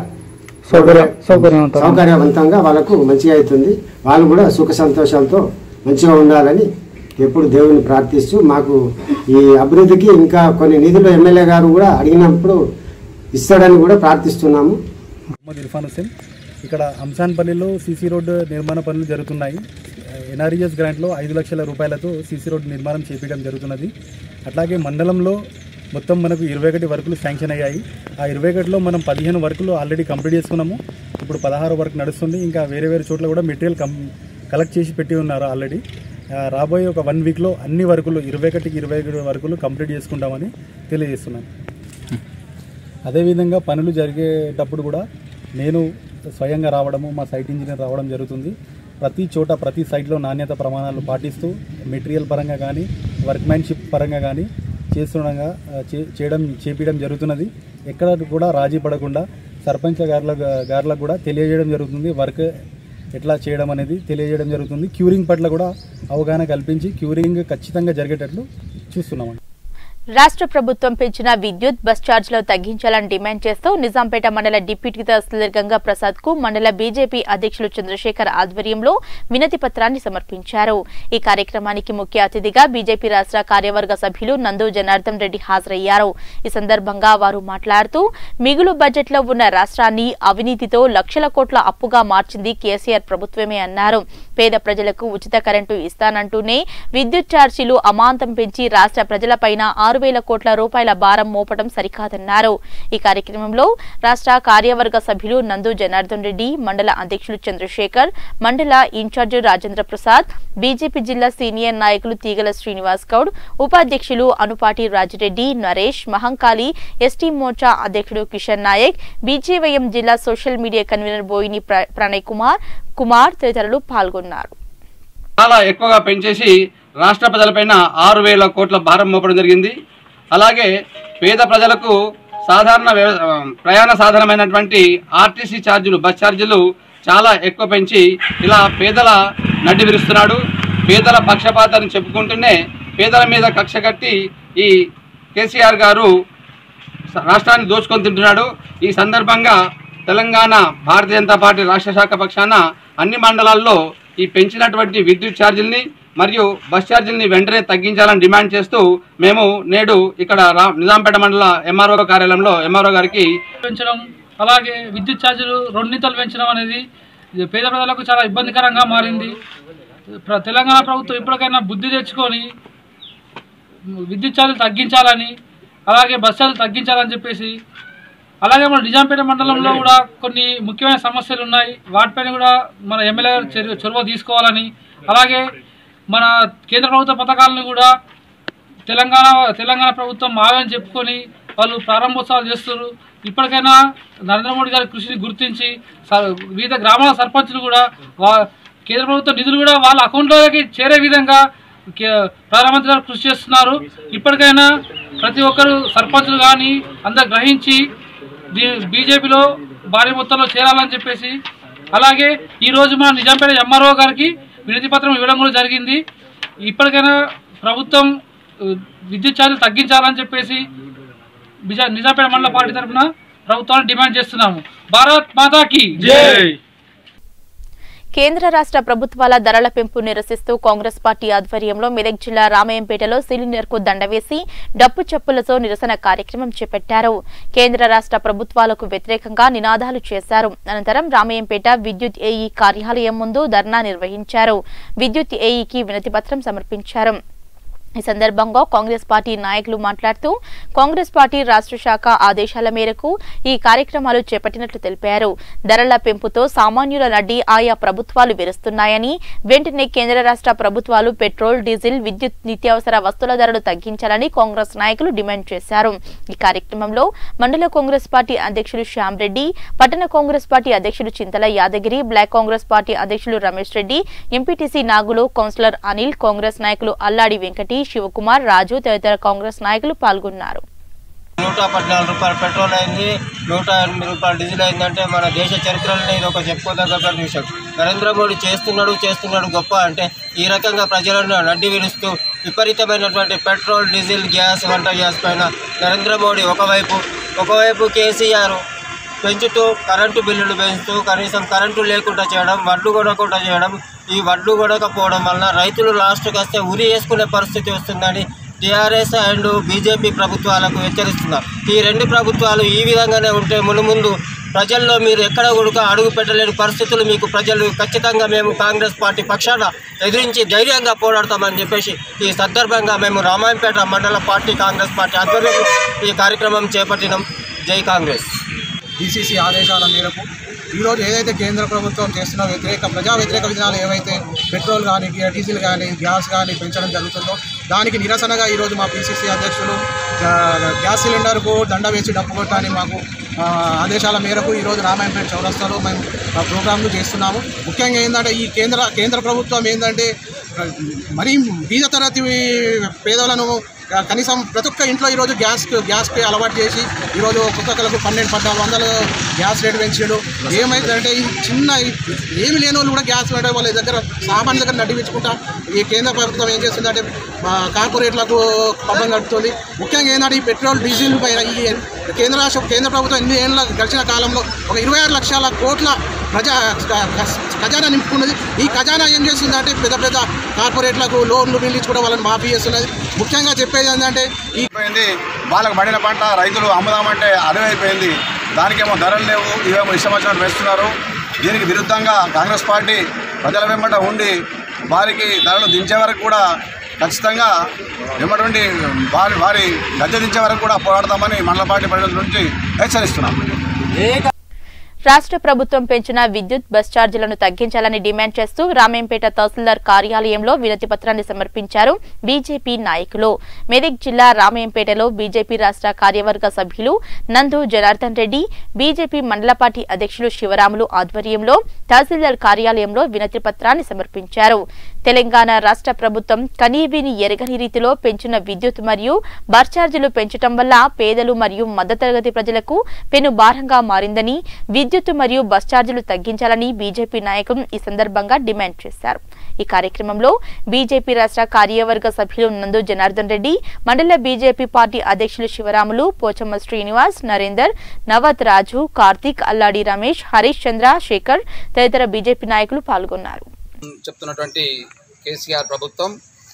సౌకర్యవంతంగా వాళ్ళకు మంచిగా అవుతుంది వాళ్ళు కూడా సుఖ సంతోషాలతో మంచిగా ఉండాలని ఎప్పుడు దేవుని ప్రార్థిస్తూ మాకు ఈ అభివృద్ధికి ఇంకా కొన్ని నిధులు ఎమ్మెల్యే గారు కూడా అడిగినప్పుడు ఇస్తాడని కూడా ప్రార్థిస్తున్నాము మొహమ్మద్ ఇర్ఫాన్ హుసేన్ ఇక్కడ హంసాన్పల్లిలో సీసీ రోడ్డు నిర్మాణ పనులు జరుగుతున్నాయి ఎన్ఆర్ఈఎస్ గ్రాంట్లో ఐదు లక్షల రూపాయలతో సీసీ రోడ్డు నిర్మాణం చేపించడం జరుగుతున్నది అట్లాగే మండలంలో మొత్తం మనకు ఇరవై ఒకటి వర్కులు శాంక్షన్ అయ్యాయి ఆ ఇరవై ఒకటిలో మనం పదిహేను వర్కులు ఆల్రెడీ కంప్లీట్ చేసుకున్నాము ఇప్పుడు పదహారు వర్క్ నడుస్తుంది ఇంకా వేరే వేరే చోట్ల కూడా మెటీరియల్ కం కలెక్ట్ చేసి పెట్టి ఉన్నారు ఆల్రెడీ ఆ, రాబోయే ఒక వన్ వీక్లో అన్ని వర్కులు ఇరవై ఒకటికి ఇరవై ఒకటి వర్కులు కంప్లీట్ చేసుకుంటామని తెలియజేస్తున్నాను అదేవిధంగా పనులు జరిగేటప్పుడు కూడా నేను స్వయంగా రావడము మా సైట్ ఇంజనీర్ రావడం జరుగుతుంది ప్రతి చోట ప్రతి సైట్లో నాణ్యత ప్రమాణాలు పాటిస్తూ మెటీరియల్ పరంగా కానీ వర్క్మ్యాన్షిప్ పరంగా కానీ చేస్తుండగా ఆ, చే- చేయడం చేపించడం జరుగుతున్నది ఎక్కడ కూడా రాజీ పడకుండా సర్పంచ్ గారుల గారులకు కూడా తెలియజేయడం జరుగుతుంది వర్క్ ఎట్లా చేయడం అనేది తెలియజేయడం జరుగుతుంది క్యూరింగ్ పట్ల కూడా అవగాహన కల్పించి క్యూరింగ్ ఖచ్చితంగా జరిగేటట్లు చూస్తున్నామండి రాష్ట్ర ప్రభుత్వం పెంచిన విద్యుత్ బస్ ఛార్జీలు తగ్గించాలని డిమాండ్ చేస్తూ నిజాంపేట మండల డిప్యూటీ తహసీల్దార్ గంగా ప్రసాద్ కు మండల బీజేపీ అధ్యక్షులు చంద్రశేఖర్ ఆధ్వర్యంలో వినతి పత్రాన్ని సమర్పించారు ఈ కార్యక్రమానికి ముఖ్య అతిథిగా బీజేపీ రాష్ట్ర కార్యవర్గ సభ్యులు నందు జనార్దన్ రెడ్డి హాజరయ్యారు ఈ సందర్భంగా వారు మాట్లాడుతూ మిగులు బడ్జెట్ లో ఉన్న రాష్ట్రాన్ని అవినీతితో లక్షల కోట్ల అప్పుగా మార్చింది కేసీఆర్ ప్రభుత్వమే అన్నారు పేద ప్రజలకు ఉచిత కరెంటు ఇస్తానంటూనే విద్యుత్ ఛార్జీలు అమాంతం పెంచి రాష్ట్ర ప్రజలపైన ఆరు వేల కోట్ల రూపాయల భారం మోపడం సరికాదన్నారు ఈ కార్యక్రమంలో రాష్ట్ర కార్యవర్గ సభ్యులు నందు జనార్దన్ రెడ్డి మండల అధ్యక్షులు చంద్రశేఖర్ మండల ఇన్ఛార్జ్ రాజేంద్ర ప్రసాద్ బీజేపీ జిల్లా సీనియర్ నాయకులు తీగల శ్రీనివాస్ గౌడ్ ఉపాధ్యక్షులు అనుపాటి రాజిరెడ్డి నరేష్ మహంకాళి ఎస్టీ మోర్చా అధ్యక్షుడు కిషన్ నాయక్ బీజేవైఎం జిల్లా సోషల్ మీడియా కన్వీనర్ బోయిని ప్ర- ప్రణయ్ కుమార్ కుమార్ తదితరులు పాల్గొన్నారు చాలా ఎక్కువగా పెంచేసి రాష్ట్ర ప్రజలపైన ఆరు వేల కోట్ల భారం మోపడం జరిగింది అలాగే పేద ప్రజలకు సాధారణ వ్యవ- ఆ, ప్రయాణ సాధనమైనటువంటి ఆర్టీసీ ఛార్జీలు బస్ ఛార్జీలు చాలా ఎక్కువ పెంచి ఇలా పేదల నడ్డి విరుస్తున్నాడు పేదల పక్షపాతాన్ని చెప్పుకుంటూనే పేదల మీద కక్ష కట్టి ఈ కేసీఆర్ గారు స- రాష్ట్రాన్ని దోచుకొని తింటున్నాడు ఈ సందర్భంగా తెలంగాణ భారతీయ జనతా పార్టీ రాష్ట్ర శాఖ పక్షాన అన్ని మండలాల్లో ఈ పెంచినటువంటి విద్యుత్ ఛార్జీల్ని మరియు బస్ ఛార్జీల్ని వెంటనే తగ్గించాలని డిమాండ్ చేస్తూ మేము నేడు ఇక్కడ రా- నిజాంపేట మండల ఎంఆర్ఓ కార్యాలయంలో ఎంఆర్ఓ గారికి పెంచడం అలాగే విద్యుత్ ఛార్జీలు రెండింతలు పెంచడం అనేది ఇది పేద ప్రజలకు చాలా ఇబ్బందికరంగా మారింది ప్ర- తెలంగాణ ప్రభుత్వం ఇప్పటికైనా బుద్ధి తెచ్చుకొని విద్యుత్ ఛార్జీలు తగ్గించాలని అలాగే బస్ ఛార్జీలు తగ్గించాలని చెప్పేసి అలాగే మన నిజాంపేట మండలంలో కూడా కొన్ని ముఖ్యమైన సమస్యలు ఉన్నాయి వాటిపైన కూడా మన ఎమ్మెల్యే గారు చర్య చొరవ తీసుకోవాలని అలాగే మన కేంద్ర ప్రభుత్వ పథకాలను కూడా తెలంగాణ తెలంగాణ ప్రభుత్వం మావని చెప్పుకొని వాళ్ళు ప్రారంభోత్సవాలు చేస్తారు ఇప్పటికైనా నరేంద్ర మోడీ గారి కృషిని గుర్తించి స- వివిధ గ్రామాల సర్పంచులు కూడా వా కేంద్ర ప్రభుత్వ నిధులు కూడా వాళ్ళ అకౌంట్లోకి చేరే విధంగా కే- ప్రధానమంత్రి గారు కృషి చేస్తున్నారు ఇప్పటికైనా ప్రతి ఒక్కరు సర్పంచులు కానీ అందరు గ్రహించి దీ- బీజేపీలో భారీ మొత్తంలో చేరాలని చెప్పేసి అలాగే ఈ రోజు మన నిజాంపేట ఎంఆర్ఓ గారికి వినతి పత్రం ఇవ్వడం కూడా జరిగింది ఇప్పటికైనా ప్రభుత్వం ఆ, విద్యుత్ ఛార్జీలు తగ్గించాలని చెప్పేసి నిజా నిజాంపేట మండల పార్టీ తరఫున ప్రభుత్వాన్ని డిమాండ్ చేస్తున్నాము భారత్ మాతాకి జై కేంద్ర రాష్ట్ర ప్రభుత్వాల ధరల పెంపు నిరసిస్తూ కాంగ్రెస్ పార్టీ ఆధ్వర్యంలో మెదక్ జిల్లా రామయంపేటలో సిలిండర్ కు దండ వేసి డప్పు చెప్పులతో నిరసన కార్యక్రమం చేపట్టారు కేంద్ర రాష్ట్ర ప్రభుత్వాలకు వ్యతిరేకంగా నినాదాలు చేశారు అనంతరం రామయంపేట విద్యుత్ ఏఈ కార్యాలయం ముందు ధర్నా నిర్వహించారు విద్యుత్ ఏఈకి వినతి పత్రం సమర్పించారు ఈ సందర్భంగా కాంగ్రెస్ పార్టీ నాయకులు మాట్లాడుతూ కాంగ్రెస్ పార్టీ రాష్ట్ర శాఖ ఆదేశాల మేరకు ఈ కార్యక్రమాలు చేపట్టినట్లు తెలిపారు ధరల పెంపుతో సామాన్యుల నడ్డి ఆయా ప్రభుత్వాలు విరుస్తున్నాయని వెంటనే కేంద్ర రాష్ట్ర ప్రభుత్వాలు పెట్రోల్ డీజిల్ విద్యుత్ నిత్యావసర వస్తువుల ధరలు తగ్గించాలని కాంగ్రెస్ నాయకులు డిమాండ్ చేశారు ఈ కార్యక్రమంలో మండల కాంగ్రెస్ పార్టీ అధ్యక్షులు శ్యామ్ రెడ్డి పట్టణ కాంగ్రెస్ పార్టీ అధ్యక్షులు Chintala Yadagiri block Congress party అధ్యక్షులు Ramesh Reddy MPTC Nagulu councillor Anil Congress నాయకులు అల్లాడి వెంకటి శివకుమార్ రాజు తదితర కాంగ్రెస్ నాయకులు పాల్గొన్నారు నూట పద్నాలుగు రూపాయలు పెట్రోల్ అయింది నూట ఎనిమిది రూపాయలు డీజిల్ అయిందంటే మన దేశ చరిత్రలో ఇది ఒక చెప్పుకోదగ్గ విషయం నరేంద్ర మోడీ చేస్తున్నాడు చేస్తున్నాడు గొప్ప అంటే ఈ రకంగా ప్రజలను నడ్డి విరుస్తూ విపరీతమైనటువంటి పెట్రోల్ డీజిల్ గ్యాస్ వంట గ్యాస్ పైన నరేంద్ర మోడీ ఒకవైపు ఒకవైపు కేసీఆర్ పెంచుతూ కరెంటు బిల్లులు పెంచుతూ కనీసం కరెంటు లేకుండా చేయడం వడ్లు కొనకుండా చేయడం ఈ వడ్లు కొనకపోవడం వలన రైతులు లాస్ట్కి వస్తే ఉరి వేసుకునే పరిస్థితి వస్తుందని టీఆర్ఎస్ అండ్ బీజేపీ ప్రభుత్వాలకు హెచ్చరిస్తున్నారు ఈ రెండు ప్రభుత్వాలు ఈ విధంగానే ఉంటే మునుముందు ప్రజల్లో మీరు ఎక్కడ కూడా అడుగు పెట్టలేని పరిస్థితులు మీకు ప్రజలు ఖచ్చితంగా మేము కాంగ్రెస్ పార్టీ పక్షాన ఎదిరించి ధైర్యంగా పోరాడతామని చెప్పేసి ఈ సందర్భంగా మేము రామాయంపేట మండల పార్టీ కాంగ్రెస్ పార్టీ ఆధ్వర్యంలో ఈ కార్యక్రమం చేపట్టినాం జై కాంగ్రెస్ డీసీసీ ఆదేశాల మేరకు ఈరోజు ఏదైతే కేంద్ర ప్రభుత్వం చేస్తున్న వ్యతిరేక ప్రజా వ్యతిరేక విధానాలు ఏవైతే పెట్రోల్ కానీ డీజిల్ కానీ గ్యాస్ కానీ పెంచడం జరుగుతుందో దానికి నిరసనగా ఈరోజు మా పీసీసీ అధ్యక్షులు ఆ, గ్యాస్ సిలిండర్కు దండ వేసి డప్పు కొట్టని మాకు ఆ, ఆదేశాల మేరకు ఈరోజు రామాయణపేట చౌరస్తాలో మేము ఆ ప్రోగ్రాంలు చేస్తున్నాము ముఖ్యంగా ఏంటంటే ఈ కేంద్ర కేంద్ర ప్రభుత్వం ఏంటంటే ఆ, మరీ బీద తరగతి పేదలను ఆ, కనీసం ప్రతి ఒక్క ఇంట్లో ఈరోజు గ్యాస్ గ్యాస్కి అలవాటు చేసి ఈరోజు ఒక్కొక్కరికి పన్నెండు పద్నాలుగు వందలు గ్యాస్ రేటు పెంచాడు ఏమైందంటే ఈ చిన్న ఈ- ఏమి లేని వాళ్ళు కూడా గ్యాస్ పెట్టే వాళ్ళ దగ్గర సామాన్య దగ్గర నడిపించుకుంటా ఈ కేంద్ర ప్రభుత్వం ఏం చేస్తుందంటే మా కార్పొరేట్లకు పబ్బం గడుపుతుంది ముఖ్యంగా ఏంటంటే ఈ పెట్రోల్ డీజిల్ పైన ఈ కేంద్ర రాష్ట్ర కేంద్ర ప్రభుత్వం ఎన్ని ఏళ్ళ గడిచిన కాలంలో ఒక ఇరవై ఆరు లక్షల కోట్ల ప్రజా ఖజానా నింపుకున్నది ఈ ఖజానా ఏం చేస్తుందంటే పెద్ద పెద్ద కార్పొరేట్లకు లోన్లు మిగిలించుకోవడం వాళ్ళని మాఫీ చేస్తున్నది ముఖ్యంగా చెప్పేది ఏంటంటే ఈ అయిపోయింది వాళ్ళకి పండిన పంట రైతులు అమ్ముదామంటే అడవైపోయింది దానికేమో ధరలు లేవు ఇవేమో ఇష్టం వచ్చినట్టు వేస్తున్నారు దీనికి విరుద్ధంగా కాంగ్రెస్ పార్టీ ప్రజల వెంబట ఉండి వారికి ధరలు దించే వరకు కూడా ఖచ్చితంగా వెంబడి వారి వారి గద్దె దించే వరకు కూడా పోరాడతామని మండల పార్టీ ప్రజల నుంచి హెచ్చరిస్తున్నాం రాష్ట్ర ప్రభుత్వం పెంచిన విద్యుత్ బస్ ఛార్జీలను తగ్గించాలని డిమాండ్ చేస్తూ రామేంపేట తహసీల్దార్ కార్యాలయంలో వినతి పత్రాన్ని సమర్పించారు బీజేపీ నాయకులు మెదక్ జిల్లా రామేంపేటలో బీజేపీ రాష్ట్ర కార్యవర్గ సభ్యులు నందు జనార్దన్ రెడ్డి బీజేపీ మండల పార్టీ అధ్యక్షులు శివరాములు ఆధ్వర్యంలో తహసీల్దార్ కార్యాలయంలో వినతి పత్రాన్ని సమర్పించారు తెలంగాణ రాష్ట్ర ప్రభుత్వం కనీవిని ఎరగని రీతిలో పెంచిన విద్యుత్ మరియు బస్ ఛార్జీలు పెంచడం వల్ల పేదలు మరియు మధ్యతరగతి ప్రజలకు పెను భారంగా మారిందని విద్యుత్ మరియు బస్ ఛార్జీలు తగ్గించాలని బీజేపీ నాయకులు ఈ సందర్భంగా డిమాండ్ చేశారు ఈ కార్యక్రమంలో బీజేపీ రాష్ట్ర కార్యవర్గ సభ్యులు నందు జనార్దన్ రెడ్డి మండల బీజేపీ పార్టీ అధ్యక్షులు శివరాములు పోచమ్మ శ్రీనివాస్ నరేందర్ నవత్ రాజు కార్తీక్ అల్లాడి రమేష్ హరీష్ చంద్ర శేఖర్ తదితర బీజేపీ నాయకులు పాల్గొన్నారు చెప్తున్నటువంటి కేసీఆర్ ప్రభుత్వం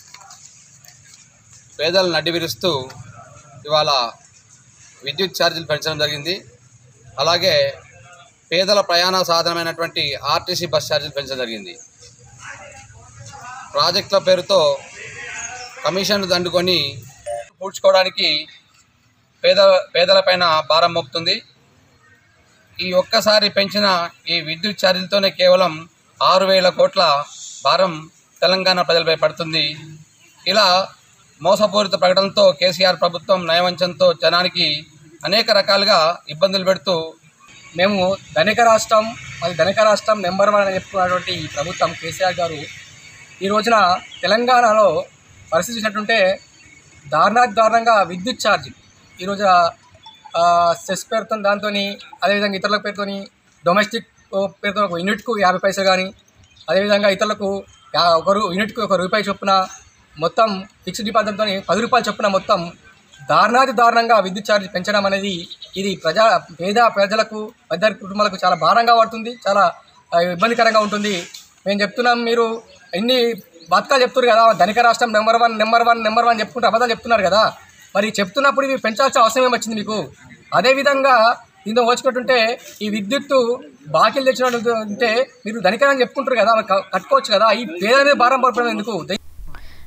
పేదలను నడ్డి విరుస్తూ ఇవాళ విద్యుత్ ఛార్జీలు పెంచడం జరిగింది అలాగే పేదల ప్రయాణ సాధనమైనటువంటి ఆర్టీసీ బస్ ఛార్జీలు పెంచడం జరిగింది ప్రాజెక్టుల పేరుతో కమిషన్లు దండుకొని పూడ్చుకోవడానికి పేద పేదలపైన భారం మోపుతుంది ఈ ఒక్కసారి పెంచిన ఈ విద్యుత్ ఛార్జీలతోనే కేవలం ఆరు వేల కోట్ల భారం తెలంగాణ ప్రజలపై పడుతుంది ఇలా మోసపూరిత ప్రకటనతో కేసీఆర్ ప్రభుత్వం నయవంచంతో జనానికి అనేక రకాలుగా ఇబ్బందులు పెడుతూ మేము ధనిక రాష్ట్రం మరి ధనిక రాష్ట్రం నెంబర్ వన్ అని చెప్పుకున్నటువంటి ఈ ప్రభుత్వం కేసీఆర్ గారు ఈ రోజున తెలంగాణలో పరిస్థితి చూసినట్టుంటే దారుణాతి దారుణంగా విద్యుత్ ఛార్జ్ ఈరోజు ఆ, సెస్ పేరుతో దాంతో అదేవిధంగా ఇతరుల పేరుతో డొమెస్టిక్ పేరుతో ఒక యూనిట్కు యాభై పైసలు కానీ అదేవిధంగా ఇతరులకు యా- ఒక రూ- యూనిట్కు ఒక రూపాయి చొప్పున మొత్తం ఫిక్స్డ్ డిపాజిట్తో పది రూపాయలు చొప్పున మొత్తం దారుణాతి దారుణంగా విద్యుత్ ఛార్జ్ పెంచడం అనేది ఇది ప్రజా పేద ప్రజలకు పెద్ద కుటుంబాలకు చాలా భారంగా పడుతుంది చాలా ఆ, ఇబ్బందికరంగా ఉంటుంది మేము చెప్తున్నాం మీరు ఎన్ని బతకాలు చెప్తున్నారు కదా ధనిక రాష్ట్రం number one number one number one చెప్పుకుంటూ అబద్ధాలు చెప్తున్నారు కదా మరి చెప్తున్నప్పుడు ఇవి పెంచాల్సిన అవసరం ఏమొచ్చింది మీకు అదేవిధంగా దీంతో పోల్చుకుంటుంటే ఈ విద్యుత్తు బాకీలు తెచ్చినట్టు ఉంటే మీరు ధనికరని చెప్పుకుంటారు కదా మరి క- కట్టుకోవచ్చు కదా ఈ పేద మీద భారం పడడం ఎందుకు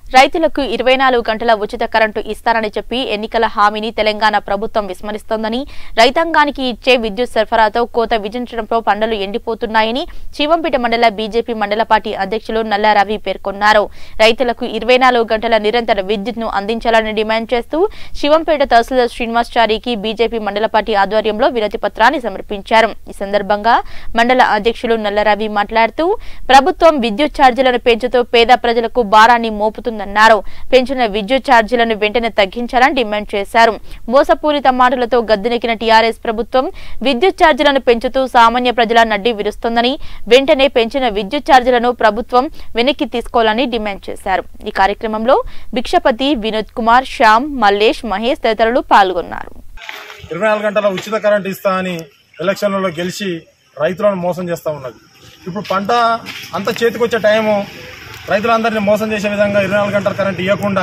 రైతులకు ఇరవై నాలుగు గంటల ఉచిత కరెంటు ఇస్తారని చెప్పి ఎన్నికల హామీని తెలంగాణ ప్రభుత్వం విస్మరిస్తోందని రైతాంగానికి ఇచ్చే విద్యుత్ సరఫరాతో కోత విధించడంతో పంటలు ఎండిపోతున్నాయని శివంపేట మండల బీజేపీ మండల పార్టీ అధ్యక్షులు నల్లా రవి పేర్కొన్నారు రైతులకు ఇరవై నాలుగు గంటల నిరంతర విద్యుత్ ను అందించాలని డిమాండ్ చేస్తూ శివంపేట తహసీల్దార్ శ్రీనివాసచారికి బీజేపీ మండల పార్టీ ఆధ్వర్యంలో వినతి పత్రాన్ని సమర్పించారు ఈ సందర్భంగా మండల అధ్యక్షులు నల్లరవి మాట్లాడుతూ ప్రభుత్వం విద్యుత్ ఛార్జీలను పెంచుతూ పేద ప్రజలకు భారాన్ని మోపుతుందన్నారు పెంచిన విద్యుత్ ఛార్జీలను వెంటనే తగ్గించాలని డిమాండ్ చేశారు మోసపూరిత మాటలతో గద్దెనెక్కిన టీఆర్ఎస్ ప్రభుత్వం విద్యుత్ ఛార్జీలను పెంచుతూ సామాన్య ప్రజల నడ్డి విరుస్తోందని వెంటనే పెంచిన విద్యుత్ ఛార్జీలను ప్రభుత్వం వెనక్కి తీసుకోవాలని డిమాండ్ చేశారు ఈ కార్యక్రమంలో భిక్షపతి వినోద్ కుమార్ శ్యామ్ మల్లేష్ మహేష్ తదితరులు పాల్గొన్నారు ఇరవై నాలుగు గంటల ఉచిత కరెంట్ ఇస్తా అని ఎలక్షన్లలో గెలిచి రైతులను మోసం చేస్తూ ఉన్నది ఇప్పుడు పంట అంత చేతికొచ్చే టైము రైతులందరినీ మోసం చేసే విధంగా ఇరవై నాలుగు గంటల కరెంట్ ఇవ్వకుండా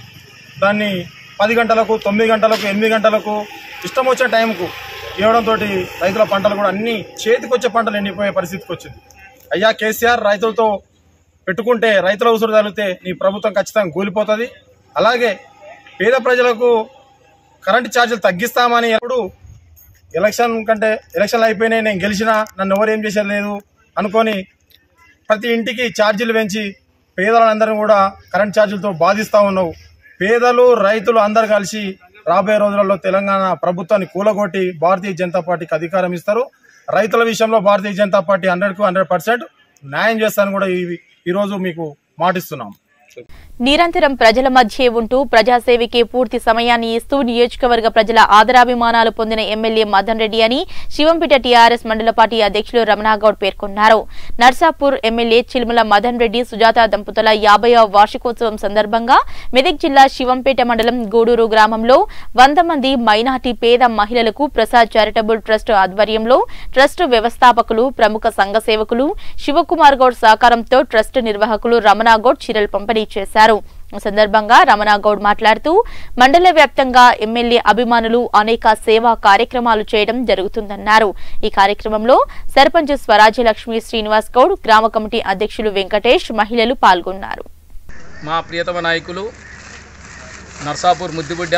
దాన్ని పది గంటలకు తొమ్మిది గంటలకు ఎనిమిది గంటలకు ఇష్టం వచ్చిన టైంకు ఇవ్వడంతో రైతుల పంటలు కూడా అన్ని చేతికొచ్చే పంటలు ఎండిపోయే పరిస్థితికి వచ్చింది అయ్యా కేసీఆర్ రైతులతో పెట్టుకుంటే రైతుల ఉసురు తగిలితే నీ ప్రభుత్వం ఖచ్చితంగా కూలిపోతుంది అలాగే పేద ప్రజలకు కరెంటు ఛార్జీలు తగ్గిస్తామని ఎప్పుడు ఎలక్షన్ కంటే ఎలక్షన్లు అయిపోయినాయి నేను గెలిచినా నన్ను ఎవరు ఏం చేసేది లేదు అనుకొని ప్రతి ఇంటికి ఛార్జీలు పెంచి పేదలందరినీ కూడా కరెంట్ ఛార్జీలతో బాధిస్తూ ఉన్నావు పేదలు రైతులు అందరు కలిసి రాబోయే రోజులలో తెలంగాణ ప్రభుత్వాన్ని కూలగొట్టి భారతీయ జనతా పార్టీకి అధికారం ఇస్తారు రైతుల విషయంలో భారతీయ జనతా పార్టీ హండ్రెడ్కు హండ్రెడ్ పర్సెంట్ న్యాయం చేస్తానని కూడా ఈ ఈరోజు మీకు మాటిస్తున్నాం నిరంతరం ప్రజల మధ్యే ఉంటూ ప్రజాసేవకే పూర్తి సమయాన్ని ఇస్తూ నియోజకవర్గ ప్రజల ఆదరాభిమానాలు పొందిన ఎమ్మెల్యే మదన్ రెడ్డి అని శివంపేట టీఆర్ఎస్ మండల పార్టీ అధ్యక్షులు రమణాగౌడ్ పేర్కొన్నారు నర్సాపూర్ ఎమ్మెల్యే చిల్మల మదన్ రెడ్డి సుజాత దంపతుల యాభైవ వార్షికోత్సవం సందర్భంగా మెదక్ జిల్లా శివంపేట మండలం గూడూరు గ్రామంలో వంద మంది మైనార్టీ పేద మహిళలకు ప్రసాద్ చారిటబుల్ ట్రస్ట్ ఆధ్వర్యంలో ట్రస్ట్ వ్యవస్థాపకులు ప్రముఖ సంఘ సేవకులు శివకుమార్ గౌడ్ సహకారంతో ట్రస్ట్ నిర్వాహకులు రమణాగౌడ్ చీరలు పంపిణీ చేశారు ఈ సందర్భంగా రమణాగౌడ్ మాట్లాడుతూ మండల వ్యాప్తంగా ఎమ్మెల్యే అభిమానులు అనేక సేవా కార్యక్రమాలు చేయడం జరుగుతుందన్నారు ఈ కార్యక్రమంలో సర్పంచ్ స్వరాజ్య లక్ష్మి శ్రీనివాస్ గౌడ్ గ్రామ కమిటీ అధ్యక్షులు వెంకటేష్ మహిళలు పాల్గొన్నారు మా ప్రియతమ నాయకులు నర్సాపూర్ ముద్దుబిడ్డ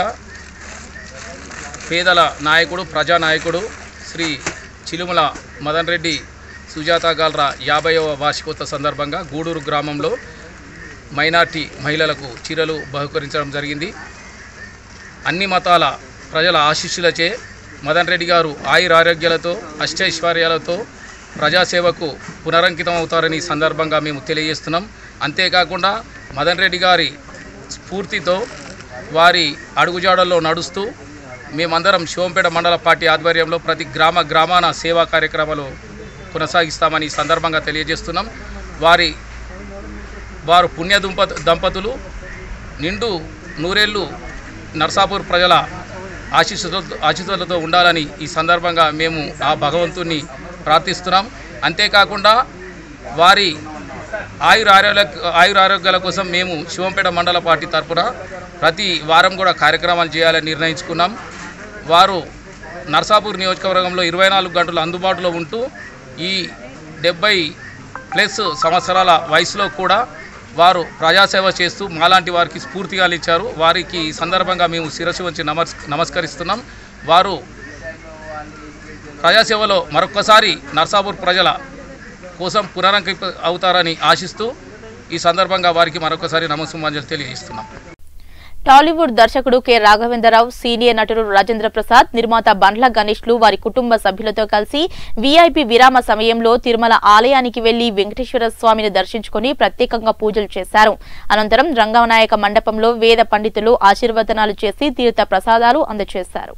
పేదల నాయకుడు ప్రజానాయకుడు శ్రీ చిలుముల మదన్ రెడ్డి సుజాత గాల్రా యాభైవ వార్షికోత్సవ సందర్భంగా గూడూరు గ్రామంలో మైనార్టీ మహిళలకు చీరలు బహుకరించడం జరిగింది అన్ని మతాల ప్రజల ఆశీస్సులచే మదన్ రెడ్డి గారు ఆయుర ఆరోగ్యాలతో అష్టైశ్వర్యాలతో ప్రజాసేవకు పునరంకితం అవుతారని ఈ సందర్భంగా మేము తెలియజేస్తున్నాం అంతేకాకుండా మదన్ రెడ్డి గారి స్ఫూర్తితో వారి అడుగుజాడల్లో నడుస్తూ మేమందరం శివంపేట మండల పార్టీ ఆధ్వర్యంలో ప్రతి గ్రామ గ్రామాన సేవా కార్యక్రమాలు కొనసాగిస్తామని ఈ సందర్భంగా తెలియజేస్తున్నాం వారి వారు పుణ్య దుంప దంపతులు నిండు నూరేళ్లు నర్సాపూర్ ప్రజల ఆశీస్సులతో ఆశీస్సులతో ఉండాలని ఈ సందర్భంగా మేము ఆ భగవంతుని ప్రార్థిస్తున్నాం అంతేకాకుండా వారి ఆయుర ఆరోగ్య ఆయుర ఆరోగ్యాల కోసం మేము శివంపేట మండల పార్టీ తరఫున ప్రతి వారం కూడా కార్యక్రమాలు చేయాలని నిర్ణయించుకున్నాం వారు నర్సాపూర్ నియోజకవర్గంలో ఇరవై నాలుగు గంటలు అందుబాటులో ఉంటూ ఈ డెబ్బై ప్లస్ సంవత్సరాల వయసులో కూడా వారు ప్రజాసేవ చేస్తూ మాలాంటి వారికి స్ఫూర్తిగా ఇచ్చారు వారికి ఈ సందర్భంగా మేము శిరస్సు వంచి నమస్ నమస్కరిస్తున్నాం వారు ప్రజాసేవలో మరొక్కసారి నర్సాపూర్ ప్రజల కోసం పునరంకిత అవుతారని ఆశిస్తూ ఈ సందర్భంగా వారికి మరొకసారి నమస్సుమాంజలి తెలియజేస్తున్నాం టాలీవుడ్ దర్శకుడు కె రాఘవేంద్రరావు సీనియర్ నటుడు రాజేంద్ర ప్రసాద్ నిర్మాత బండ్ల గణేష్లు వారి కుటుంబ సభ్యులతో కలిసి వీఐపీ విరామ సమయంలో తిరుమల ఆలయానికి వెళ్లి వెంకటేశ్వర స్వామిని దర్శించుకుని ప్రత్యేకంగా పూజలు చేశారు అనంతరం రంగనాయక మండపంలో వేద పండితులు ఆశీర్వదనాలు చేసి తీర్థ ప్రసాదాలు అందజేశారు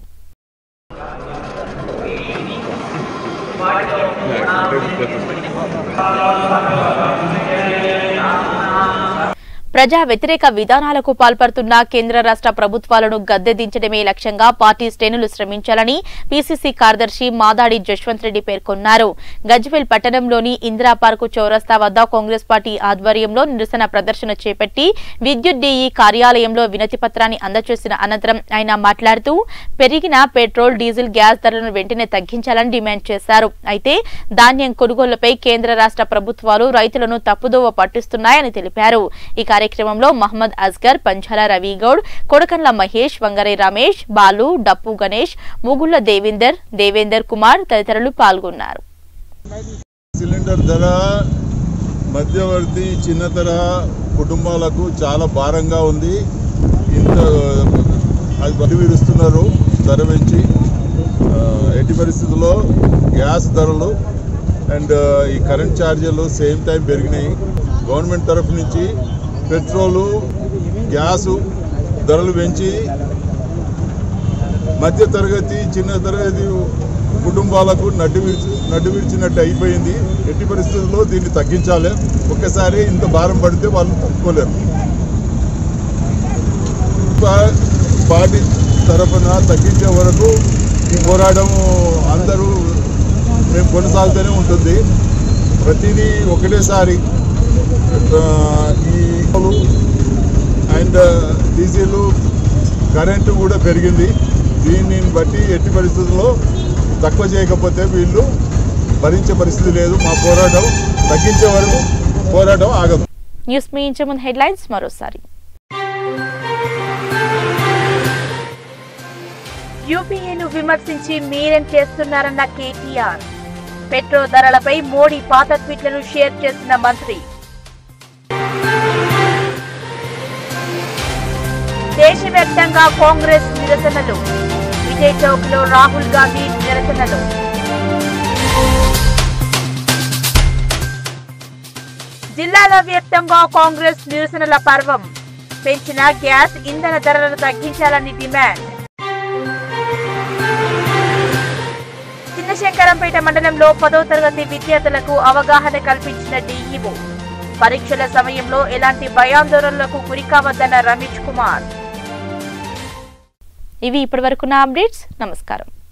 ప్రజా వ్యతిరేక విధానాలకు పాల్పడుతున్న కేంద్ర రాష్ట్ర ప్రభుత్వాలను గద్దెదించడమే లక్ష్యంగా పార్టీ శ్రేణులు శ్రమించాలని పీసీసీ కార్యదర్శి మాదాడి జశ్వంత్ రెడ్డి పేర్కొన్నారు గజ్వేల్ పట్టణంలోని ఇందిరా పార్కు చౌరస్తా వద్ద కాంగ్రెస్ పార్టీ ఆధ్వర్యంలో నిరసన ప్రదర్శన చేపట్టి విద్యుత్ డీఈ కార్యాలయంలో వినతి పత్రాన్ని అందజేసిన అనంతరం ఆయన మాట్లాడుతూ పెరిగిన పెట్రోల్ డీజిల్ గ్యాస్ ధరలను వెంటనే తగ్గించాలని డిమాండ్ చేశారు అయితే ధాన్యం కొనుగోళ్లపై కేంద్ర రాష్ట్ర ప్రభుత్వాలు రైతులను తప్పుదోవ పట్టిస్తున్నాయని తెలిపారు ఈ కార్యక్రమంలో కార్యక్రమంలో మహమ్మద్ అస్గర్ పంచాల రవిగౌడ్ కొడకండ్ల మహేష్ వంగరే రమేష్ బాలు డప్పు గణేష్ ముగుళ్ల దేవేందర్ దేవేందర్ కుమార్ తదితరులు పాల్గొన్నారు సిలిండర్ ధర మధ్యవర్తి చిన్న తరహా కుటుంబాలకు చాలా భారంగా ఉంది ఇంత అది బలి విరుస్తున్నారు ధర పెంచి ఆ, ఎట్టి పరిస్థితుల్లో గ్యాస్ ధరలు అండ్ ఈ కరెంట్ ఛార్జీలు సేమ్ టైం పెరిగినాయి గవర్నమెంట్ తరఫు నుంచి పెట్రోలు గ్యాసు ధరలు పెంచి మధ్య తరగతి చిన్న తరగతి కుటుంబాలకు నడ్డు విడిచి నడ్డు విడిచినట్టు అయిపోయింది ఎట్టి పరిస్థితుల్లో దీన్ని తగ్గించాలి ఒక్కసారి ఇంత భారం పడితే వాళ్ళు తట్టుకోలేరు పా- పార్టీ తరఫున తగ్గించే వరకు ఈ పోరాటం అందరూ మేము కొనసాగుతూనే ఉంటుంది ప్రతిదీ ఒకటేసారి ఆ, ఈ అండ్ డీజిల్ కరెంటు కూడా పెరిగింది దీన్ని బట్టి ఎట్టి పరిస్థితుల్లో తక్కువ చేయకపోతే వీళ్ళు భరించే పరిస్థితి లేదు మా పోరాటం తగ్గించే వరకు పోరాటం ఆగదు న్యూస్ ముగించే ముందు హెడ్లైన్స్ మరోసారి యూపీఏను విమర్శించి మీరేం చేస్తున్నారన్న కేటీఆర్ పెట్రోల్ ధరలపై మోడీ పాత ట్వీట్లను షేర్ చేసిన మంత్రి దేశవ్యాప్తంగా కాంగ్రెస్ నిరసనలు విజయ్ చౌక్ లో రాహుల్ గాంధీ నిరసనలు జిల్లాల వ్యాప్తంగా కాంగ్రెస్ నిరసనల పర్వం పెంచిన గ్యాస్ ఇంధన ధరలను తగ్గించాలని డిమాండ్ చిన్నశంకరంపేట మండలంలో పదో తరగతి విద్యార్థులకు అవగాహన కల్పించిన డీఈఓ పరీక్షల సమయంలో ఎలాంటి భయాందోళనలకు గురికావద్దన్న రమేష్ కుమార్ ఇవి ఇప్పటివరకున్న అప్డేట్స్ నమస్కారం